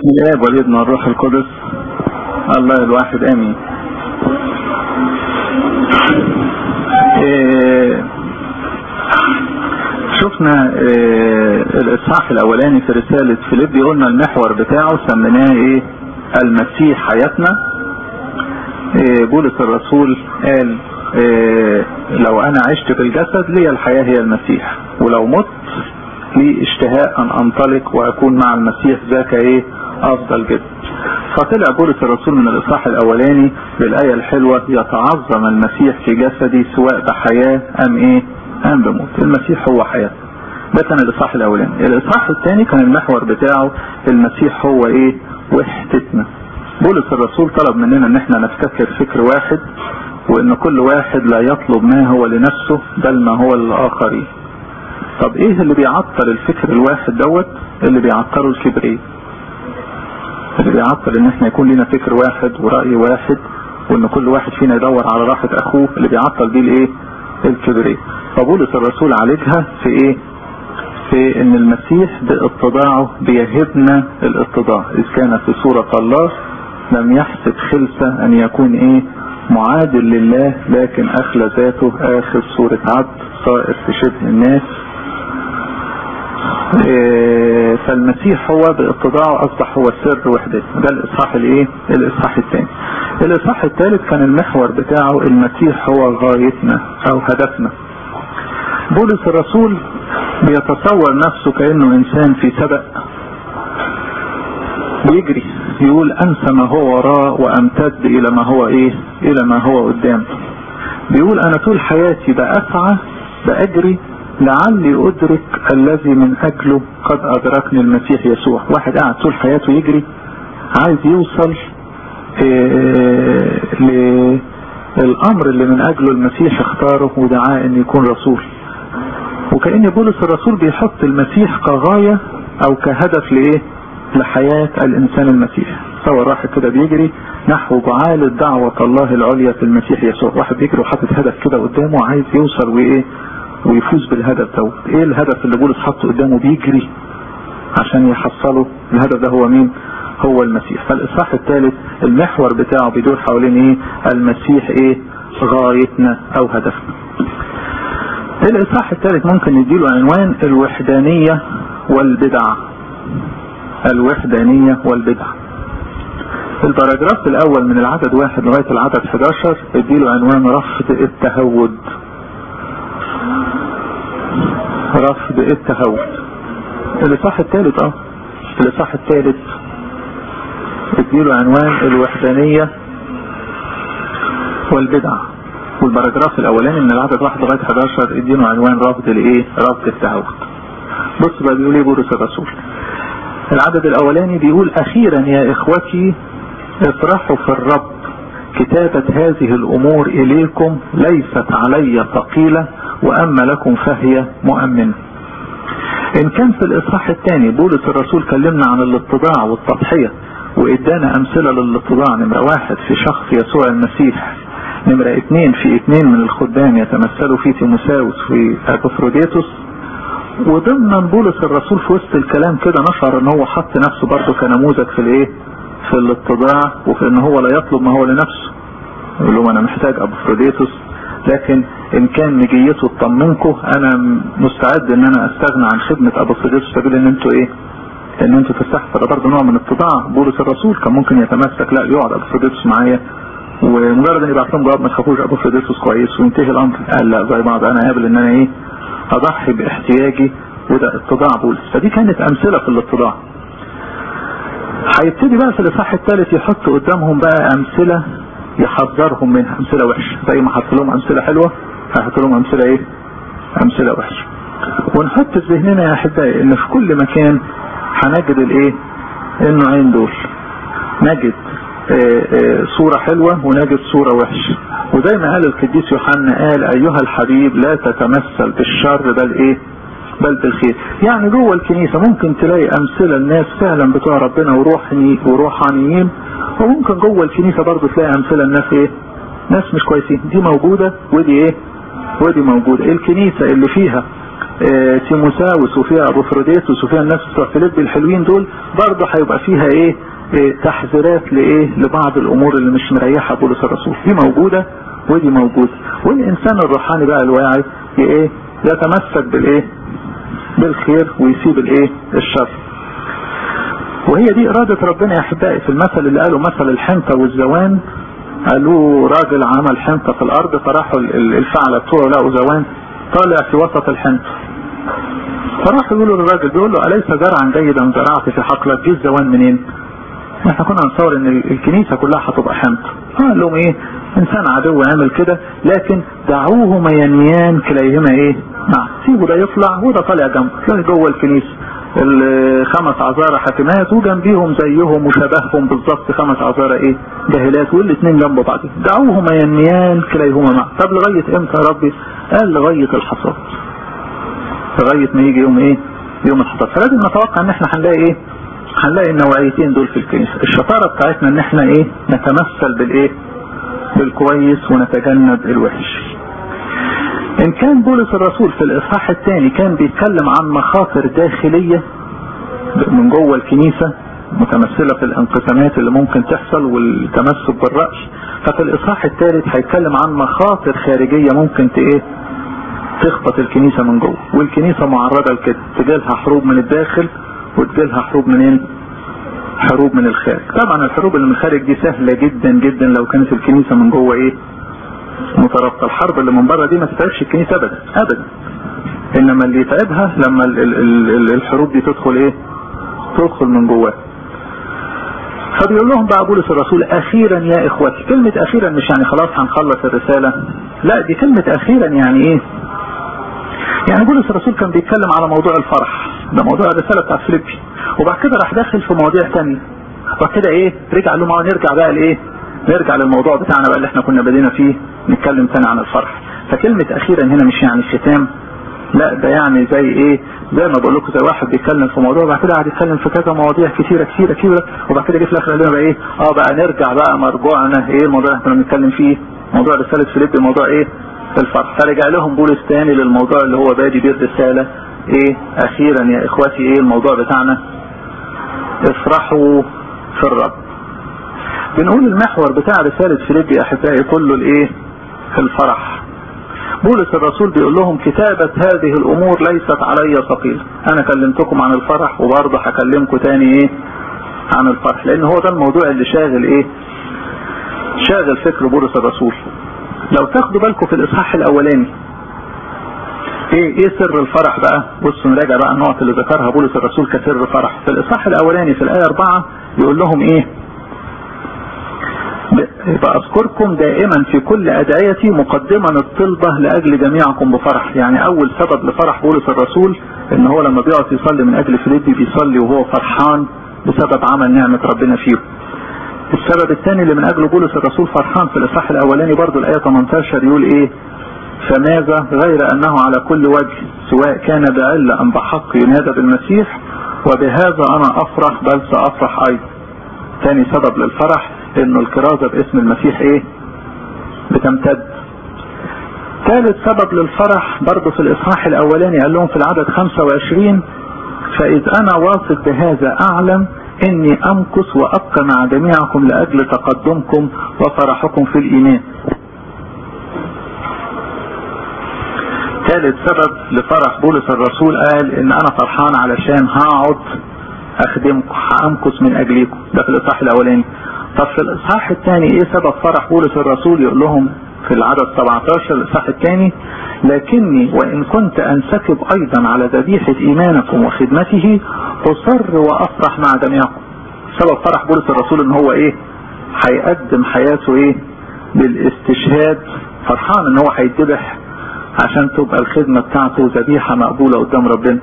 الاب والابن والروح القدس الله الواحد امين إيه شفنا إيه الاصحاح الاولاني في رسالة فيليب قلنا المحور بتاعه سميناه ايه المسيح حياتنا إيه بولس الرسول قال إيه لو انا عشت في الجسد لي الحياة هي المسيح ولو مت لي اشتهاء ان انطلق واكون مع المسيح ذاك ايه افضل جدا فطلع بولس الرسول من الاصحاح الاولاني بالايه الحلوه يتعظم المسيح في جسدي سواء بحياه ام ايه ام بموت المسيح هو حياه ده كان الاصحاح الاولاني الاصحاح الثاني كان المحور بتاعه المسيح هو ايه وحدتنا بولس الرسول طلب مننا ان احنا نفتكر فكر واحد وان كل واحد لا يطلب ما هو لنفسه بل ما هو للاخرين طب ايه اللي بيعطل الفكر الواحد دوت اللي بيعطله الكبرياء اللي بيعطل ان احنا يكون لنا فكر واحد ورأي واحد وان كل واحد فينا يدور على راحة اخوه اللي بيعطل دي الايه الكبرياء فبولس الرسول عالجها في ايه في ان المسيح باتضاعه بيهبنا الاتضاع اذ كان في صورة الله لم يحسب خلسة ان يكون ايه معادل لله لكن اخلى ذاته اخذ صورة عبد صائر في شبه الناس إيه فالمسيح هو باتضاعه اصبح هو سر وحدته ده الاصحاح الايه الاصحاح الثاني الاصحاح الثالث كان المحور بتاعه المسيح هو غايتنا او هدفنا بولس الرسول بيتصور نفسه كانه انسان في سبق بيجري يقول انسى ما هو وراء وامتد الى ما هو ايه الى ما هو قدام بيقول انا طول حياتي باسعى باجري لعلي ادرك الذي من اجله قد ادركني المسيح يسوع واحد قاعد طول حياته يجري عايز يوصل إيه للامر اللي من اجله المسيح اختاره ودعاه ان يكون رسول وكأن بولس الرسول بيحط المسيح كغاية او كهدف لايه لحياة الانسان المسيح تصور واحد كده بيجري نحو جعالة دعوة الله العليا في المسيح يسوع واحد بيجري وحاطط هدف كده قدامه عايز يوصل وايه ويفوز بالهدف دوت ايه الهدف اللي بولس حطه قدامه بيجري عشان يحصله الهدف ده هو مين هو المسيح فالاصحاح الثالث المحور بتاعه بيدور حوالين ايه المسيح ايه غايتنا او هدفنا الاصحاح الثالث ممكن نديله عنوان الوحدانية والبدع الوحدانية والبدع الباراجراف الاول من العدد واحد لغاية العدد 11 اديله عنوان رفض التهود رفض التهود الاصحاح الثالث اه الاصحاح الثالث اديله عنوان الوحدانية والبدع والباراجراف الاولاني من العدد واحد لغاية 11 اديله عنوان رفض الايه رفض التهود بص بقى بيقول ايه بولس الرسول العدد الاولاني بيقول اخيرا يا اخوتي افرحوا في الرب كتابة هذه الامور اليكم ليست علي ثقيلة واما لكم فهي مؤمنة ان كان في الاصحاح الثاني بولس الرسول كلمنا عن الاتضاع والتضحية وادانا امثلة للاتضاع نمرة واحد في شخص يسوع المسيح نمرة اثنين في اثنين من الخدام يتمثلوا في تيموساوس في ابوفروديتوس وضمن بولس الرسول في وسط الكلام كده نشر ان هو حط نفسه برضه كنموذج في الايه في الاتضاع وفي ان هو لا يطلب ما هو لنفسه يقول لهم انا محتاج ابوفروديتوس لكن ان كان مجيته تطمنكم انا مستعد ان انا استغنى عن خدمة ابوفروديتوس سبيل ان انتوا ايه ان انتوا تستحقوا ده برضه نوع من الاتضاع بولس الرسول كان ممكن يتمسك لا يقعد ابوفروديتوس معايا ومجرد ان يبعت لهم جواب ما تخافوش ابوفروديتوس كويس وينتهي الامر قال لا زي بعض انا قابل ان انا ايه اضحي باحتياجي وده اتضاع بولس فدي كانت امثله في الاتضاع هيبتدي بقى في الاصحاح الثالث يحط قدامهم بقى امثله يحذرهم منها امثله وحشه زي ما حط لهم امثله حلوه هيحط لهم امثله ايه امثله وحشه ونحط في ذهننا يا احبائي ان في كل مكان هنجد الايه النوعين دول نجد آآ آآ صورة حلوة ونجد صورة وحشة وزي ما قال القديس يوحنا قال ايها الحبيب لا تتمثل بالشر بل ايه بل بالخير يعني جوه الكنيسة ممكن تلاقي امثلة الناس فعلا بتوع ربنا وروحني وروحانيين وممكن جوه الكنيسة برضه تلاقي امثلة الناس ايه ناس مش كويسين دي موجودة ودي ايه ودي موجودة الكنيسة اللي فيها اه تيموساوس وفيها ابو فروديتوس وفيها الناس بتوع فيليب الحلوين دول برضه هيبقى فيها ايه, ايه تحذيرات لايه لبعض الامور اللي مش مريحه بولس الرسول دي موجوده ودي موجوده والانسان الروحاني بقى الواعي ايه يتمسك بالايه بالخير ويسيب الايه الشر وهي دي ارادة ربنا يا احبائي في المثل اللي قالوا مثل الحنطة والزوان قالوا راجل عمل حنطة في الارض فراحوا الفعلة بتوعه لقوا زوان طالع في وسط الحنطة فراحوا يقولوا للراجل بيقول له اليس زرعا جيدا زرعت في حقلك جه الزوان منين احنا كنا نتصور ان الكنيسة كلها هتبقى حنطة قال لهم ايه انسان عدو عمل كده لكن دعوهما ينميان كليهما ايه نعم سيبوا ده يطلع وده طالع جنبه تلاقي جوه الكنيسة الخمس عذارى حاكمات وجنبيهم زيهم وشبههم بالظبط خمس عذارى ايه جاهلات والاثنين جنب بعض دعوهما ينميان كليهما معا طب لغاية امتى يا ربي قال لغاية الحصاد لغاية ما يجي يوم ايه يوم الحصاد فلازم نتوقع ان احنا هنلاقي ايه هنلاقي النوعيتين دول في الكنيسة الشطارة بتاعتنا ان احنا ايه نتمثل بالايه بالكويس ونتجنب الوحش ان كان بولس الرسول في الاصحاح الثاني كان بيتكلم عن مخاطر داخلية من جوه الكنيسة متمثلة في الانقسامات اللي ممكن تحصل والتمسك بالرأي ففي الاصحاح الثالث هيتكلم عن مخاطر خارجية ممكن ايه تخبط الكنيسة من جوه والكنيسة معرضة لكده تجيلها حروب من الداخل وتجيلها حروب منين حروب من الخارج طبعا الحروب اللي من الخارج دي سهلة جدا جدا لو كانت الكنيسة من جوه ايه مترابطة الحرب اللي من بره دي ما تتعبش الكنيسة ابدا ابدا انما اللي يتعبها لما ال ال ال الحروب دي تدخل ايه تدخل من جواه فبيقول لهم بقى بولس الرسول اخيرا يا اخوتي كلمة اخيرا مش يعني خلاص هنخلص الرسالة لا دي كلمة اخيرا يعني ايه يعني بولس الرسول كان بيتكلم على موضوع الفرح ده موضوع الرسالة بتاع فيليبي وبعد كده راح داخل في مواضيع تانية وبعد كده ايه رجع له ما نرجع بقى لايه نرجع للموضوع بتاعنا بقى اللي احنا كنا بدينا فيه نتكلم تاني عن الفرح فكلمة اخيرا هنا مش يعني ختام لا ده يعني زي ايه زي ما بقول لكم زي واحد بيتكلم في موضوع وبعد كده قاعد يتكلم في كذا مواضيع كتيره كتيره كتيره وبعد كده جه في الاخر قال لنا بقى ايه اه بقى نرجع بقى مرجوعنا ايه الموضوع اللي احنا بنتكلم فيه موضوع رساله فيليب موضوع ايه الفرح فرجع لهم بولس تاني للموضوع اللي هو بادي بيه الرساله ايه اخيرا يا اخواتي ايه الموضوع بتاعنا افرحوا في الرب بنقول المحور بتاع رسالة فيليب يا احبائي كله الايه الفرح بولس الرسول بيقول لهم كتابة هذه الامور ليست علي ثقيلة انا كلمتكم عن الفرح وبرضه هكلمكم تاني ايه عن الفرح لان هو ده الموضوع اللي شاغل ايه شاغل فكر بولس الرسول لو تاخدوا بالكم في الاصحاح الاولاني ايه ايه سر الفرح بقى بصوا نراجع بقى النقط اللي ذكرها بولس الرسول كسر فرح في الاصحاح الاولاني في الايه 4 يقول لهم ايه بأذكركم دائما في كل أدعيتي مقدما الطلبة لأجل جميعكم بفرح يعني أول سبب لفرح بولس الرسول إن هو لما بيقعد يصلي من أجل فيليبي بيصلي وهو فرحان بسبب عمل نعمة ربنا فيه السبب الثاني اللي من أجل بولس الرسول فرحان في الإصحاح الأولاني برضو الآية 18 يقول إيه فماذا غير أنه على كل وجه سواء كان بعلة أم بحق ينادى بالمسيح وبهذا أنا أفرح بل سأفرح أيضا ثاني سبب للفرح انه الكرازة باسم المسيح ايه بتمتد ثالث سبب للفرح برضه في الاصحاح الاولاني قال لهم في العدد 25 فاذ انا واثق بهذا اعلم اني امكث وابقى مع جميعكم لاجل تقدمكم وفرحكم في الايمان ثالث سبب لفرح بولس الرسول قال ان انا فرحان علشان هقعد اخدمكم هامكث من اجليكم ده في الاصحاح الاولاني طب في الاصحاح الثاني ايه سبب فرح بولس الرسول يقول لهم في العدد 17 الاصحاح الثاني لكني وان كنت انسكب ايضا على ذبيحة ايمانكم وخدمته اصر وافرح مع جميعكم سبب فرح بولس الرسول ان هو ايه هيقدم حياته ايه بالاستشهاد فرحان ان هو هيتذبح عشان تبقى الخدمة بتاعته ذبيحة مقبولة قدام ربنا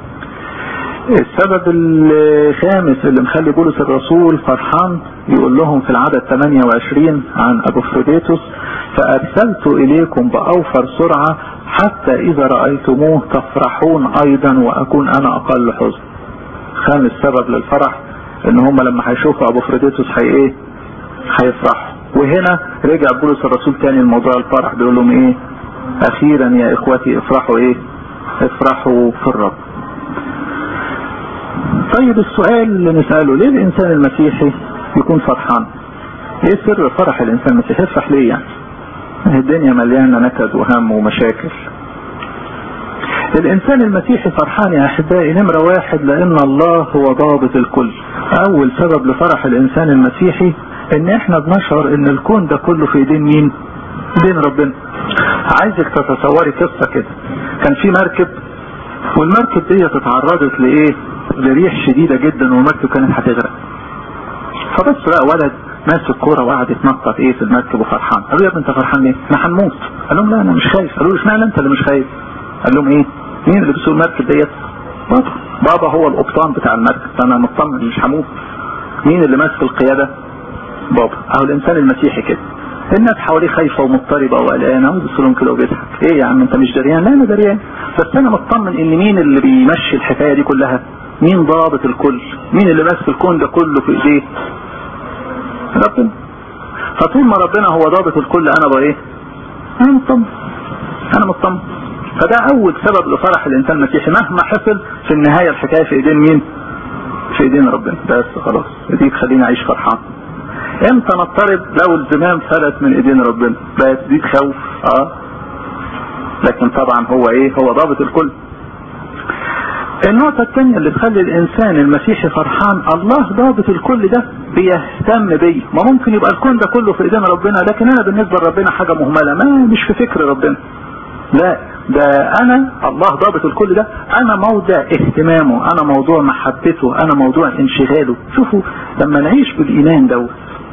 السبب الخامس اللي مخلي بولس الرسول فرحان يقول لهم في العدد 28 عن ابوفروديتوس فارسلت اليكم باوفر سرعة حتى اذا رأيتموه تفرحون ايضا واكون انا اقل حزن خامس سبب للفرح ان هم لما هيشوفوا ابوفروديتوس هي ايه هيفرحوا وهنا رجع بولس الرسول تاني لموضوع الفرح بيقول لهم ايه اخيرا يا اخوتي افرحوا ايه افرحوا في الرب طيب السؤال اللي نسأله ليه الانسان المسيحي يكون فرحان ايه سر فرح الانسان المسيحي يفرح ليه يعني الدنيا مليانة نكد وهم ومشاكل الانسان المسيحي فرحان يا احبائي نمرة واحد لان الله هو ضابط الكل اول سبب لفرح الانسان المسيحي ان احنا بنشعر ان الكون ده كله في ايدين مين ايدين ربنا عايزك تتصوري قصة كده كان في مركب والمركب دي اتعرضت لايه لريح شديدة جدا والمركب كانت هتغرق فبص بقى ولد ماسك كورة وقعد يتنطط ايه في المركب وفرحان قالوا يا ابني انت فرحان ليه؟ احنا هنموت قال لهم لا انا مش خايف قالوا له اشمعنى انت اللي مش خايف؟ قال لهم ايه؟ مين اللي بيسوق المركب ديت؟ بابا بابا هو القبطان بتاع المركب انا مطمن مش هموت مين اللي ماسك القيادة؟ بابا اهو الانسان المسيحي كده الناس حواليه خايفة ومضطربة وقلقانة ويبص لهم كده وبيضحك ايه يا عم انت مش دريان لا انا دريان بس انا مطمن ان مين اللي بيمشي الحكاية دي كلها مين ضابط الكل مين اللي ماسك الكون ده كله في ايديه ربنا فطول ما ربنا هو ضابط الكل انا بقى ايه انا مطمن انا مطمن فده اول سبب لفرح الانسان المسيحي مهما حصل في النهاية الحكاية في ايدين مين في ايدين ربنا بس خلاص دي تخليني اعيش فرحان امتى نضطرب لو الزمام فلت من ايدين ربنا بقت دي تخوف اه لكن طبعا هو ايه هو ضابط الكل النقطة الثانية اللي تخلي الإنسان المسيحي فرحان الله ضابط الكل ده بيهتم بيا ما ممكن يبقى الكون ده كله في إيدين ربنا لكن أنا بالنسبة لربنا حاجة مهملة ما مش في فكر ربنا لا ده أنا الله ضابط الكل ده أنا موضع اهتمامه أنا موضوع محبته أنا موضوع انشغاله شوفوا لما نعيش بالإيمان دوت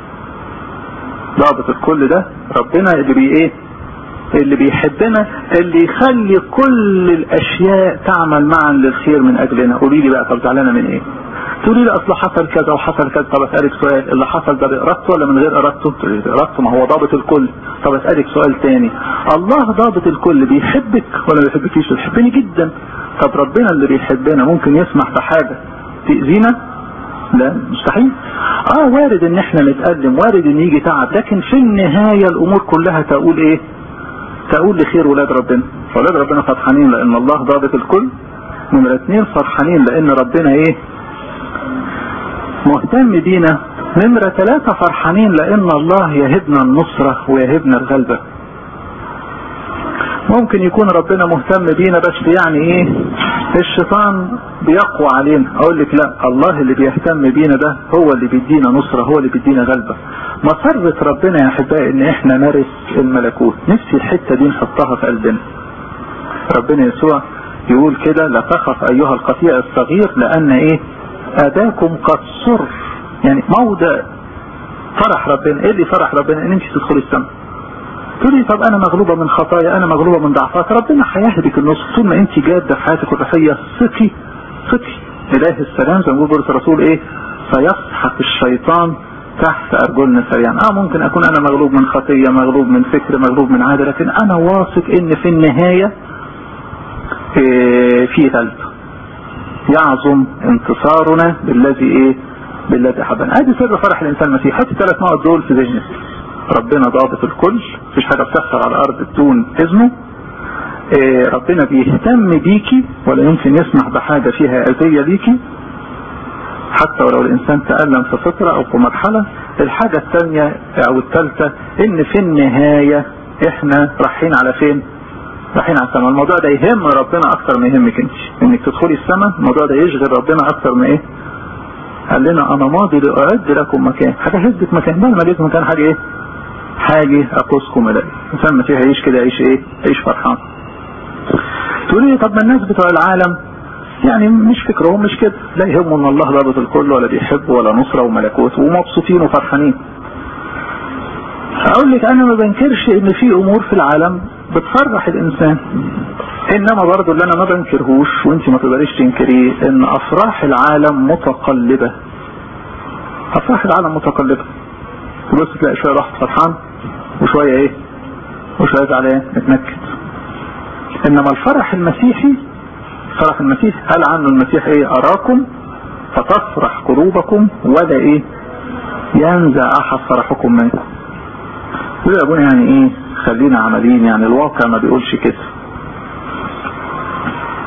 ضابط الكل ده ربنا اللي بي ايه اللي بيحبنا اللي يخلي كل الاشياء تعمل معا للخير من اجلنا قولي لي بقى طب زعلانه من ايه تقولي لي اصل حصل كذا وحصل كذا طب اسالك سؤال اللي حصل ده بارادته ولا من غير ارادته تقولي لي بارادته ما هو ضابط الكل طب اسالك سؤال تاني الله ضابط الكل بيحبك ولا ما بيحبكيش بيحبني جدا طب ربنا اللي بيحبنا ممكن يسمح بحاجه تاذينا لا مستحيل اه وارد ان احنا نتقدم وارد ان يجي تعب لكن في النهاية الامور كلها تقول ايه تقول لخير ولاد ربنا ولاد ربنا فرحانين لان الله ضابط الكل نمرة اتنين فرحانين لان ربنا ايه مهتم بينا نمرة ثلاثة فرحانين لان الله يهبنا النصرة ويهبنا الغلبة ممكن يكون ربنا مهتم بينا بس يعني ايه الشيطان بيقوى علينا اقول لك لا الله اللي بيهتم بينا ده هو اللي بيدينا نصرة هو اللي بيدينا غلبة مسرة ربنا يا احبائي ان احنا نرث الملكوت نفسي الحتة دي نحطها في قلبنا ربنا يسوع يقول كده لا تخف ايها القطيع الصغير لان ايه اباكم قد سر يعني موضع فرح ربنا ايه اللي فرح ربنا ان انت تدخلي السماء تقولي طب انا مغلوبة من خطايا انا مغلوبة من ضعفات ربنا هيهدك النص طول ما انت جادة في حياتك الروحية ثقي ثقي اله السلام زي ما بيقول بولس الرسول ايه فيسحق الشيطان تحت ارجلنا سريعا اه ممكن اكون انا مغلوب من خطية مغلوب من فكر مغلوب من عادة لكن انا واثق ان في النهاية إيه في غلبة يعظم انتصارنا بالذي ايه بالذي حبنا ادي سر فرح الانسان المسيحي حط الثلاث نقط دول في ذهنك ربنا ضابط الكل مفيش حاجة بتحصل على الارض بدون اذنه إيه ربنا بيهتم بيكي ولا يمكن يسمح بحاجة فيها اذية ليكي حتى ولو الانسان تألم في فترة او في مرحلة الحاجة الثانية او الثالثة ان في النهاية احنا رايحين على فين رايحين على السماء الموضوع ده يهم ربنا اكتر ما يهمك انت انك تدخلي السماء الموضوع ده يشغل ربنا اكتر ما ايه قال لنا انا ماضي لاعد لكم مكان حاجة هزك مكان بقى ما جيت مكان حاجة ايه حاجة اقوسكم اليه الانسان ما فيها يعيش كده يعيش ايه يعيش فرحان تقولي طب ما الناس بتوع العالم يعني مش فكرهم مش كده لا يهمهم ان الله ضابط الكل ولا بيحب ولا نصرة وملكوت ومبسوطين وفرحانين اقول لك انا ما بنكرش ان في امور في العالم بتفرح الانسان انما برضو اللي انا ما بنكرهوش وانت ما تقدريش تنكريه ان افراح العالم متقلبة افراح العالم متقلبة تبص تلاقي شوية رحت فرحان وشوية ايه وشوية زعلان متنكد انما الفرح المسيحي فرح المسيح قال عنه المسيح ايه اراكم فتفرح قلوبكم ولا ايه ينزع احد فرحكم منكم يقول يا ابونا يعني ايه خلينا عمليين يعني الواقع ما بيقولش كده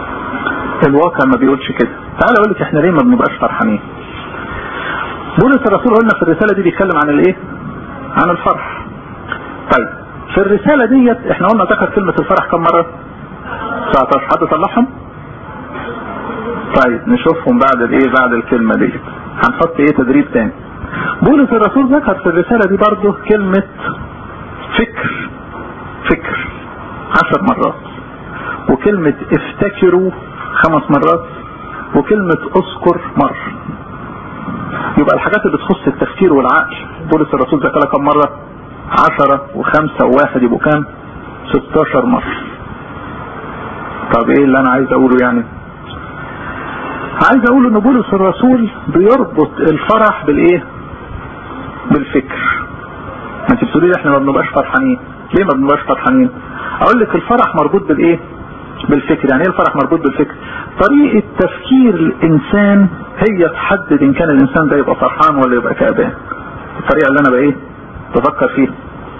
الواقع ما بيقولش كده تعالى اقول لك احنا ليه ما بنبقاش فرحانين بولس الرسول قلنا في الرسالة دي بيتكلم عن الايه عن الفرح طيب في الرسالة ديت احنا قلنا ذكر كلمة الفرح كم مرة 19 حد طلعهم طيب نشوفهم بعد الايه بعد الكلمة دي هنحط ايه تدريب تاني بولس الرسول ذكر في الرسالة دي برضه كلمة فكر فكر عشر مرات وكلمة افتكروا خمس مرات وكلمة اذكر مرة يبقى الحاجات اللي بتخص التفكير والعقل بولس الرسول ذكرها كم مرة عشرة وخمسة وواحد يبقوا كام 16 مرة طب ايه اللي انا عايز اقوله يعني عايز اقول ان بولس الرسول بيربط الفرح بالايه بالفكر ما انت بتقولي لي احنا ما بنبقاش فرحانين ليه ما بنبقاش فرحانين اقول لك الفرح مربوط بالايه بالفكر يعني ايه الفرح مربوط بالفكر طريقة تفكير الانسان هي تحدد ان كان الانسان ده يبقى فرحان ولا يبقى كأبان الطريقة اللي انا بقى ايه بفكر فيها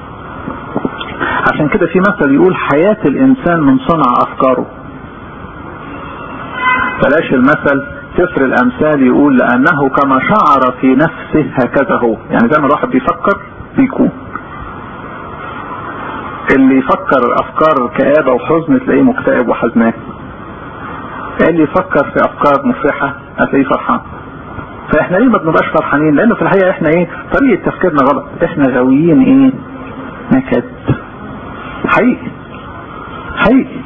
عشان كده في مثل يقول حياة الانسان من صنع افكاره بلاش المثل سفر الامثال يقول لانه كما شعر في نفسه هكذا هو يعني زي ما الواحد بيفكر بيكون اللي يفكر افكار كآبة وحزن تلاقيه مكتئب وحزنان اللي يفكر في افكار مفرحة هتلاقيه فرحان فاحنا ليه ما بنبقاش فرحانين لانه في الحقيقة احنا ايه طريقة تفكيرنا غلط احنا غاويين ايه نكد حقيقي حقيقي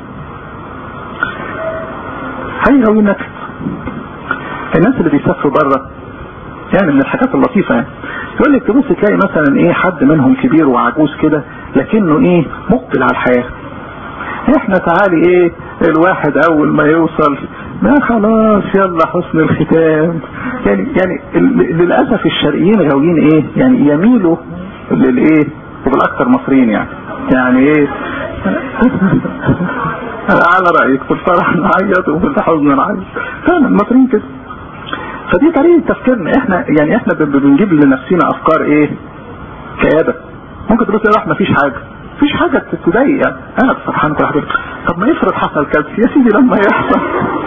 حقيقي غاويين نكد الناس اللي بيسافروا بره يعني من الحاجات اللطيفة يعني يقول لك تبص تلاقي مثلا ايه حد منهم كبير وعجوز كده لكنه ايه مقبل على الحياة احنا تعالي ايه الواحد اول ما يوصل ما خلاص يلا حسن الختام يعني يعني للاسف الشرقيين غاويين ايه يعني يميلوا للايه وبالاكثر مصريين يعني يعني ايه على رايك في الفرح نعيط وفي الحزن نعيط فعلا المصريين كده فدي طريقه تفكيرنا احنا يعني احنا بنجيب لنفسنا افكار ايه كآبة ممكن تبص راح مفيش حاجه مفيش حاجه تضايق يعني انا فرحان كل حاجه طب ما يفرض حصل كذا يا سيدي لما يحصل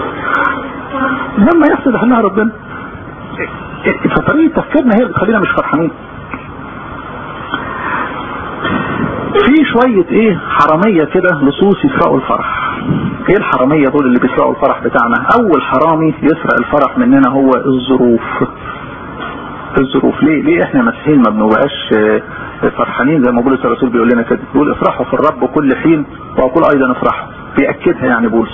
لما يحصل احنا ربنا فطريقه تفكيرنا هي اللي بتخلينا مش فرحانين في شوية ايه حرامية كده لصوص يسرقوا الفرح ايه الحرامية دول اللي بيسرقوا الفرح بتاعنا اول حرامي يسرق الفرح مننا هو الظروف الظروف ليه ليه احنا مسيحيين ما بنبقاش فرحانين زي ما بولس الرسول بيقول لنا كده بيقول افرحوا في الرب كل حين واقول ايضا افرحوا بيأكدها يعني بولس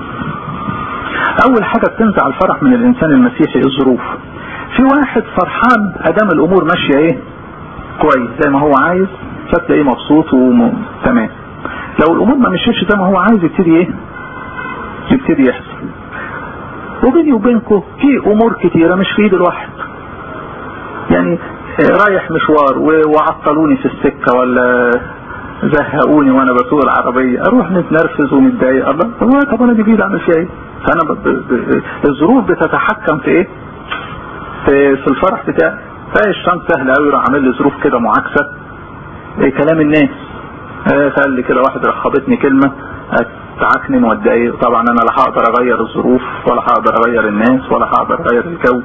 اول حاجة بتنزع الفرح من الانسان المسيحي الظروف في واحد فرحان ادام الامور ماشية ايه كويس زي ما هو عايز فتلاقيه مبسوط وتمام لو الامور ما مشيتش زي ما هو عايز يبتدي ايه يبتدي يحصل وبيني وبينكم في امور كتيرة مش في ايد الواحد يعني رايح مشوار وعطلوني في السكة ولا زهقوني وانا بسوق العربية اروح نتنرفز ونتضايق الله طب انا جديد اعمل فيها ايه فانا ب... ب... الظروف بتتحكم في ايه في, في الفرح بتاعي فالشمس سهل قوي راح عامل لي ظروف كده معاكسة ايه كلام الناس قال لي كده واحد رخبتني كلمة اتعكنن واتضايق طبعا انا لا هقدر اغير الظروف ولا هقدر اغير الناس ولا هقدر اغير الجو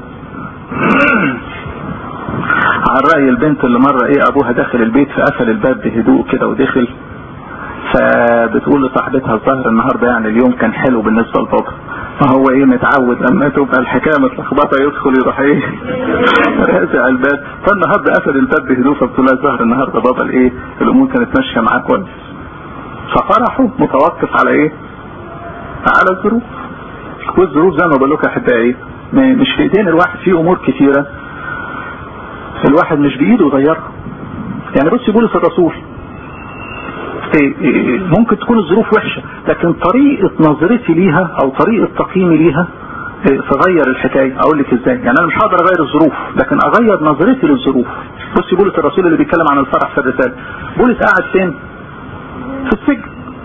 عن رأي البنت اللي مرة ايه ابوها داخل البيت فقفل الباب بهدوء كده ودخل فبتقول لصاحبتها الظاهر النهاردة يعني اليوم كان حلو بالنسبة لبابا فهو ايه متعود لما تبقى الحكاية متلخبطة يدخل يروح ايه رازع الباب فالنهاردة قفل الباب بهدوء فبتقول لها الظاهر النهاردة بابا الايه الامور كانت ماشية معاه كويس ففرحه متوقف على ايه على الظروف والظروف زي ما بقول لكم يا احبائي مش في ايدين الواحد في امور كتيرة الواحد مش بايده يغيرها يعني بص بولس الرسول ممكن تكون الظروف وحشة لكن طريقة نظرتي ليها او طريقة تقييمي ليها تغير الحكاية اقول لك ازاي يعني انا مش هقدر اغير الظروف لكن اغير نظرتي للظروف بصي بولس الرسول اللي بيتكلم عن الفرح في الرسالة بولس قاعد فين في السجن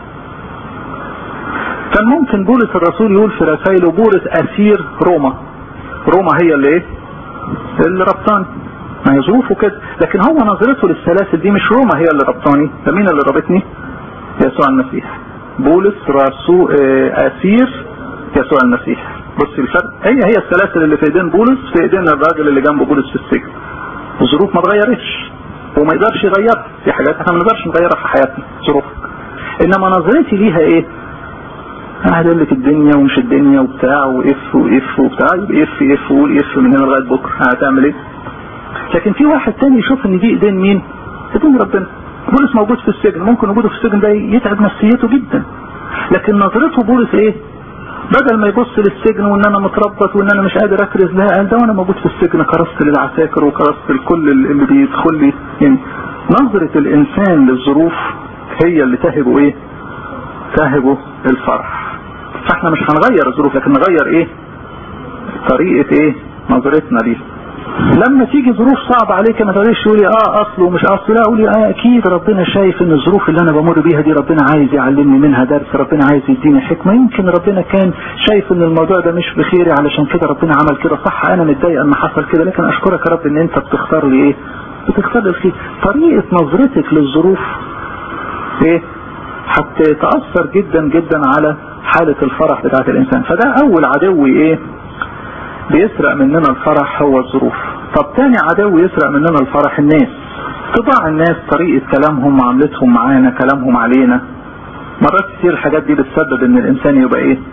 كان ممكن بولس الرسول يقول في رسائله بولس اسير روما روما هي اللي ايه اللي ربطاني ما هي ظروفه كده لكن هو نظرته للسلاسل دي مش روما هي اللي ربطاني ده مين اللي ربطني يسوع المسيح بولس رسول اسير يسوع المسيح بص الفرق هي هي السلاسل اللي في ايدين بولس في ايدين الراجل اللي جنب بولس في السجن الظروف ما اتغيرتش وما يقدرش يغيرها في حاجات احنا ما نقدرش نغيرها في حياتنا ظروف انما نظرتي ليها ايه قاعد اقول لك الدنيا ومش الدنيا وبتاع واف واف وبتاع يبقى اف اف وقول اف من هنا لغايه بكره هتعمل ايه؟ لكن في واحد تاني يشوف ان دي ايدين مين؟ ايدين ربنا بولس موجود في السجن ممكن وجوده في السجن ده يتعب نفسيته جدا لكن نظرته بولس ايه؟ بدل ما يبص للسجن وان انا متربط وان انا مش قادر اكرز لها قال ده وانا موجود في السجن كرست للعساكر وكرست لكل اللي بيدخل لي يعني نظرة الانسان للظروف هي اللي تهبه ايه تهبه الفرح فاحنا مش هنغير الظروف لكن نغير ايه طريقة ايه نظرتنا ليه لما تيجي ظروف صعبة عليك ما تقوليش تقولي اه اصل ومش اصل لا قولي اه اكيد ربنا شايف ان الظروف اللي انا بمر بيها دي ربنا عايز يعلمني منها درس ربنا عايز يديني حكمة يمكن ربنا كان شايف ان الموضوع ده مش بخيري علشان كده ربنا عمل كده صح انا متضايق ان حصل كده لكن اشكرك يا رب ان انت بتختار لي ايه بتختار لي الخير طريقة نظرتك للظروف ايه هتتأثر جدا جدا على حالة الفرح بتاعت الانسان فده اول عدو ايه بيسرق مننا الفرح هو الظروف طب تاني عدو يسرق مننا الفرح الناس طباع الناس طريقة كلامهم معاملتهم معانا كلامهم علينا مرات كتير الحاجات دي بتسبب ان الانسان يبقى ايه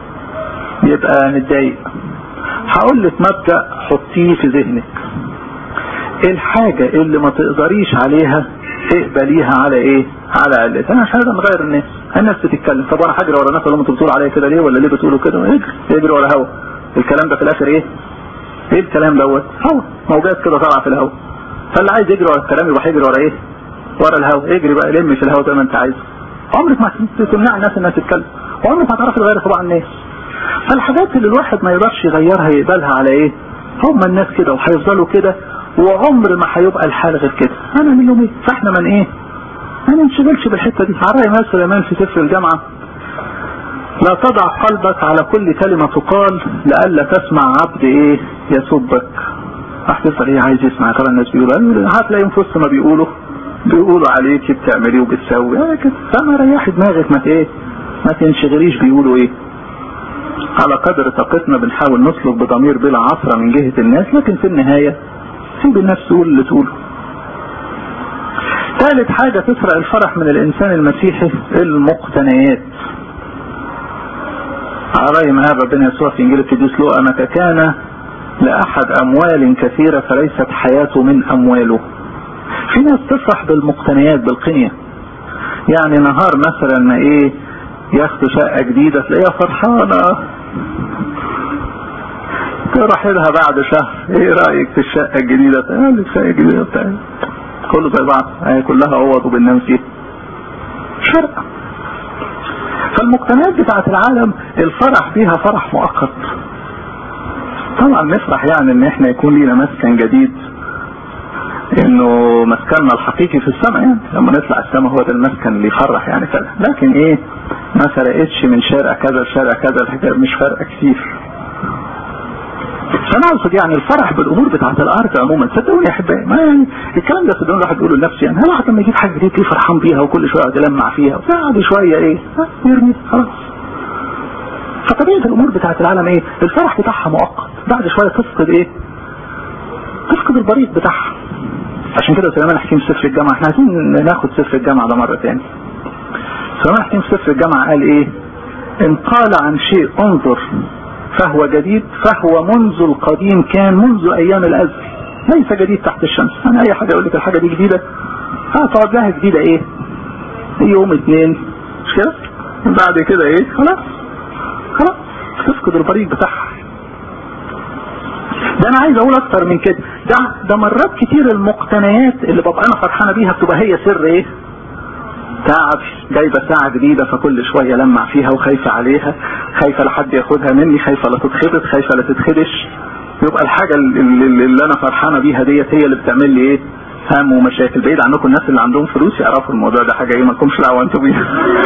يبقى متضايق هقول لك مبدأ حطيه في ذهنك الحاجة اللي ما تقدريش عليها اقبليها على ايه على قلتها انا مش عايز نغير الناس الناس بتتكلم طب انا هجري ورا الناس ولا انتوا بتقولوا عليا كده ليه ولا ليه بتقولوا كده اجري اجري ورا هوا الكلام ده في الاخر ايه ايه الكلام دوت هوا موجات كده طالعه في الهوا فاللي عايز يجري ورا الكلام يروح يجري ورا ايه ورا الهوا اجري بقى لم في الهوا زي ما انت عايز عمرك ما تمنع الناس انها تتكلم وعمرك ما هتعرف تغير طباع الناس فالحاجات اللي الواحد ما يقدرش يغيرها يقبلها على ايه هم الناس كده وهيفضلوا كده وعمر ما هيبقى الحال غير كده انا من يومين فاحنا من ايه ما ننشغلش بالحته دي عرى ما سليمان في سفر الجامعه لا تضع قلبك على كل كلمة تقال لألا تسمع عبد ايه يسبك راح تسأل ايه عايز يسمع ترى الناس بيقولوا هتلاقيهم في وسط ما بيقولوا بيقولوا عليك بتعملي وبتسوي اه كده فما ريحي دماغك ما ايه ما تنشغليش بيقولوا ايه على قدر طاقتنا بنحاول نسلك بضمير بلا عصرة من جهة الناس لكن في النهاية سيب الناس تقول اللي تقوله ثالث حاجة تسرق الفرح من الإنسان المسيحي المقتنيات على رأي ما قال ربنا يسوع في إنجيل القديس لوقا متى كان لأحد أموال كثيرة فليست حياته من أمواله في ناس تفرح بالمقتنيات بالقنية يعني نهار مثلا ما إيه ياخدوا شقة جديدة تلاقيها فرحانة تروح لها بعد شهر ايه رأيك في الشقة الجديدة قال لي الشقة الجديدة بتاعي كله زي بعض هي كلها اوض وبننام فيها شرق فالمقتنيات بتاعت العالم الفرح فيها فرح مؤقت طبعا نفرح يعني ان احنا يكون لينا مسكن جديد انه مسكننا الحقيقي في السماء يعني لما نطلع السماء هو ده المسكن اللي يفرح يعني كده لكن ايه ما فرقتش من شارع كذا لشارع كذا الحكايه مش فارقه كتير فانا اقصد يعني الفرح بالامور بتاعت الارض عموما صدقوني يا احبائي ما يعني الكلام ده صدقوني الواحد بيقوله لنفسه يعني الواحد لما يجيب حاجه جديده تلاقيه فرحان بيها وكل شويه يقعد يلمع فيها وبعد شويه ايه يرمي خلاص فطبيعه الامور بتاعت العالم ايه الفرح بتاعها مؤقت بعد شويه تفقد ايه تفقد البريق بتاعها عشان كده سليمان حكيم سفر الجامعه احنا عايزين ناخد سفر الجامعه ده مره تاني سليمان حكيم سفر الجامعه قال ايه ان قال عن شيء انظر فهو جديد فهو منذ القديم كان منذ ايام الازل ليس جديد تحت الشمس انا اي حاجه اقول لك الحاجه دي جديده هتقعد لها جديده ايه يوم اتنين مش كده بعد كده ايه خلاص خلاص تفقد البريق بتاعها ده انا عايز اقول اكتر من كده ده ده مرات كتير المقتنيات اللي ببقى انا فرحانه بيها بتبقى هي سر ايه تعب جايبة ساعة جديدة فكل شوية لمع فيها وخايفة عليها خايفة لحد ياخدها مني خايفة لا تتخبط خايفة لا تتخدش يبقى الحاجة اللي, اللي انا فرحانة بيها ديت هي اللي بتعمل لي ايه هم ومشاكل بعيد عنكم الناس اللي عندهم فلوس يعرفوا الموضوع ده حاجة ايه ما لكمش دعوة انتوا بيها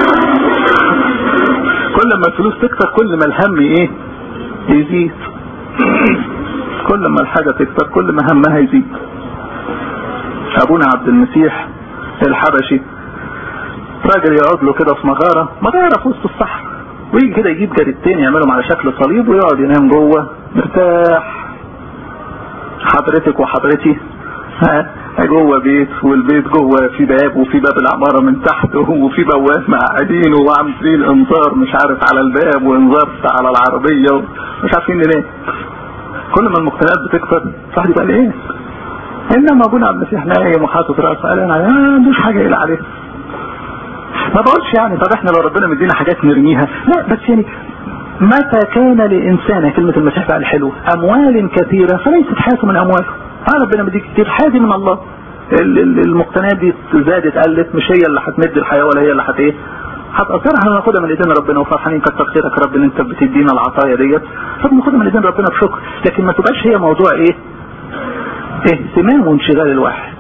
كل ما الفلوس تكتر كل ما الهم ايه يزيد كل ما الحاجة تكتر كل ما همها يزيد ابونا عبد المسيح الحبشي راجل يقعد له كده في مغارة مغارة في وسط الصحراء ويجي كده يجيب جريدتين يعملهم على شكل صليب ويقعد ينام جوه مرتاح حضرتك وحضرتي ها جوه بيت والبيت جوه في باب وفي باب العمارة من تحت وفي بواب قاعدين وعاملين انذار مش عارف على الباب وانذار على العربية مش عارفين ليه كل ما المقتنيات بتكتر صاحب يبقى ايه انما ابونا عبد المسيح نايم وحاطط راسه قال انا ما عندوش حاجه يقلق عليها ما بقولش يعني طب احنا لو ربنا مدينا حاجات نرميها لا بس يعني متى كان لإنسان كلمة المسيح بقى الحلوة أموال كثيرة فليست حياته من أمواله أنا ربنا مديك كتير حياتي من الله المقتنيات دي زادت قلت مش هي اللي هتمد الحياة ولا هي اللي هت ايه هتأثرها احنا ناخدها من ايدين ربنا وفرحانين كتر خيرك يا رب ان انت بتدينا العطايا ديت فبناخدها من ايدين ربنا بشكر لكن ما تبقاش هي موضوع ايه اهتمام وانشغال الواحد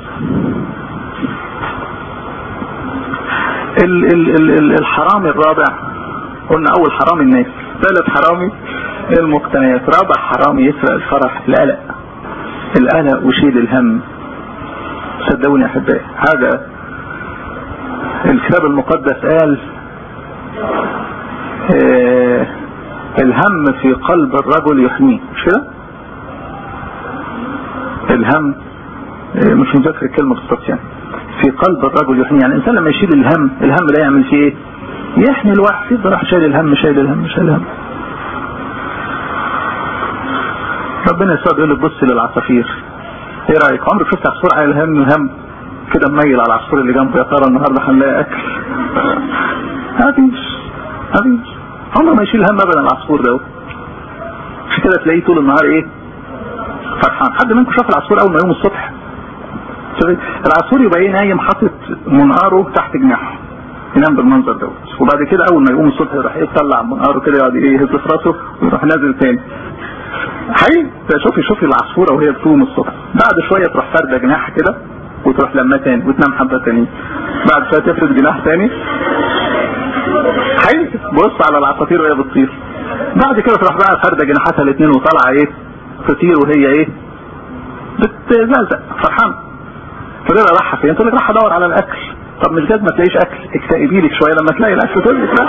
ال ال ال ال الحرامي الرابع قلنا اول حرامي الناس ثالث حرامي المقتنيات رابع حرامي يسرق الفرح القلق القلق وشيل الهم صدقوني يا احبائي هذا الكتاب المقدس قال اه الهم في قلب الرجل يحميه مش كده الهم اه مش مذكر الكلمة بالظبط يعني في قلب الرجل يحميه يعني الانسان لما يشيل الهم الهم ده يعمل فيه ايه يحمي الواحد يفضل راح شايل الهم شايل الهم شايل الهم ربنا يسوع بيقول لك بص للعصافير ايه رايك عمرك شفت عصفور على الهم الهم كده مميل على العصفور اللي جنبه يا ترى النهارده هنلاقي اكل مفيش مفيش عمره ما يشيل هم ابدا العصفور ده مش كده تلاقيه طول النهار ايه فرحان حد منكم شاف العصفور اول ما يقوم الصبح العصفور يبقى ايه نايم حاطط منقاره تحت جناحه ينام بالمنظر دوت وبعد كده اول ما يقوم الصبح يروح يطلع منقاره كده يقعد ايه يهز في راسه ويروح نازل تاني حقيقي شوفي شوفي العصفوره وهي بتقوم الصبح بعد شويه تروح فارده جناحها كده وتروح لما تاني وتنام حبه تاني بعد شويه تفرد جناح تاني حقيقي بص على العصافير وهي بتطير بعد كده تروح بقى فارده جناحاتها الاثنين وطالعه ايه تطير وهي ايه بتزلزق فرحان تقول لها رايحه فين؟ تقول لك رايحه ادور على الاكل طب مش جد ما تلاقيش اكل اكتئبي لك شويه لما تلاقي الاكل تقول لك لا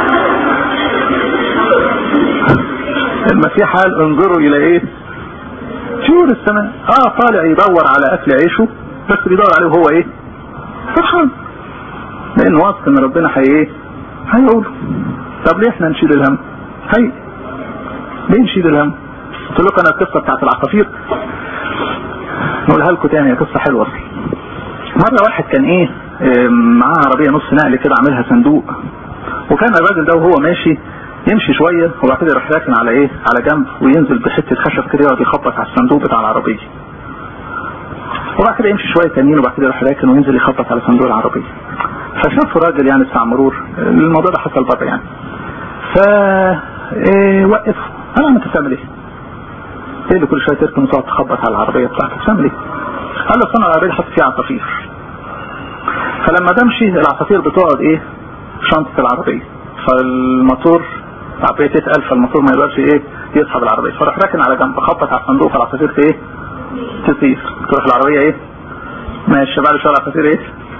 المسيح قال انظروا الى ايه طيور السماء اه طالع يدور على اكل عيشه بس بيدور عليه وهو ايه فرحان لان واثق ان ربنا هي ايه هيقول طب ليه احنا نشيل الهم هي ليه نشيل الهم قلت لكم انا القصه بتاعت العصافير نقولها لكم تاني قصه حلوه اصلا مره واحد كان ايه معاه عربيه نص نقل كده عاملها صندوق وكان الراجل ده وهو ماشي يمشي شوية وبعد كده يروح راكن على ايه على جنب وينزل بحتة خشب كده يقعد يخبط على الصندوق بتاع العربية وبعد كده يمشي شوية تانيين وبعد كده يروح راكن وينزل يخبط على صندوق العربية فشافوا راجل يعني بتاع مرور الموضوع ده حصل بره يعني ف ايه وقفوا انا انت بتعمل ايه؟ ايه اللي كل شويه تركن وتقعد تخبط على العربيه بتاعتك بتعمل ايه؟ قال له انا العربيه حط فيها عصافير فلما بمشي العصافير بتقعد ايه؟ في شنطه العربيه فالموتور العربيه تتقل فالموتور ما يقدرش ايه يسحب العربيه فراح راكن على جنب خبط على الصندوق فالعصافير ايه تطير تروح العربيه ايه ماشي بعد شويه العصافير ايه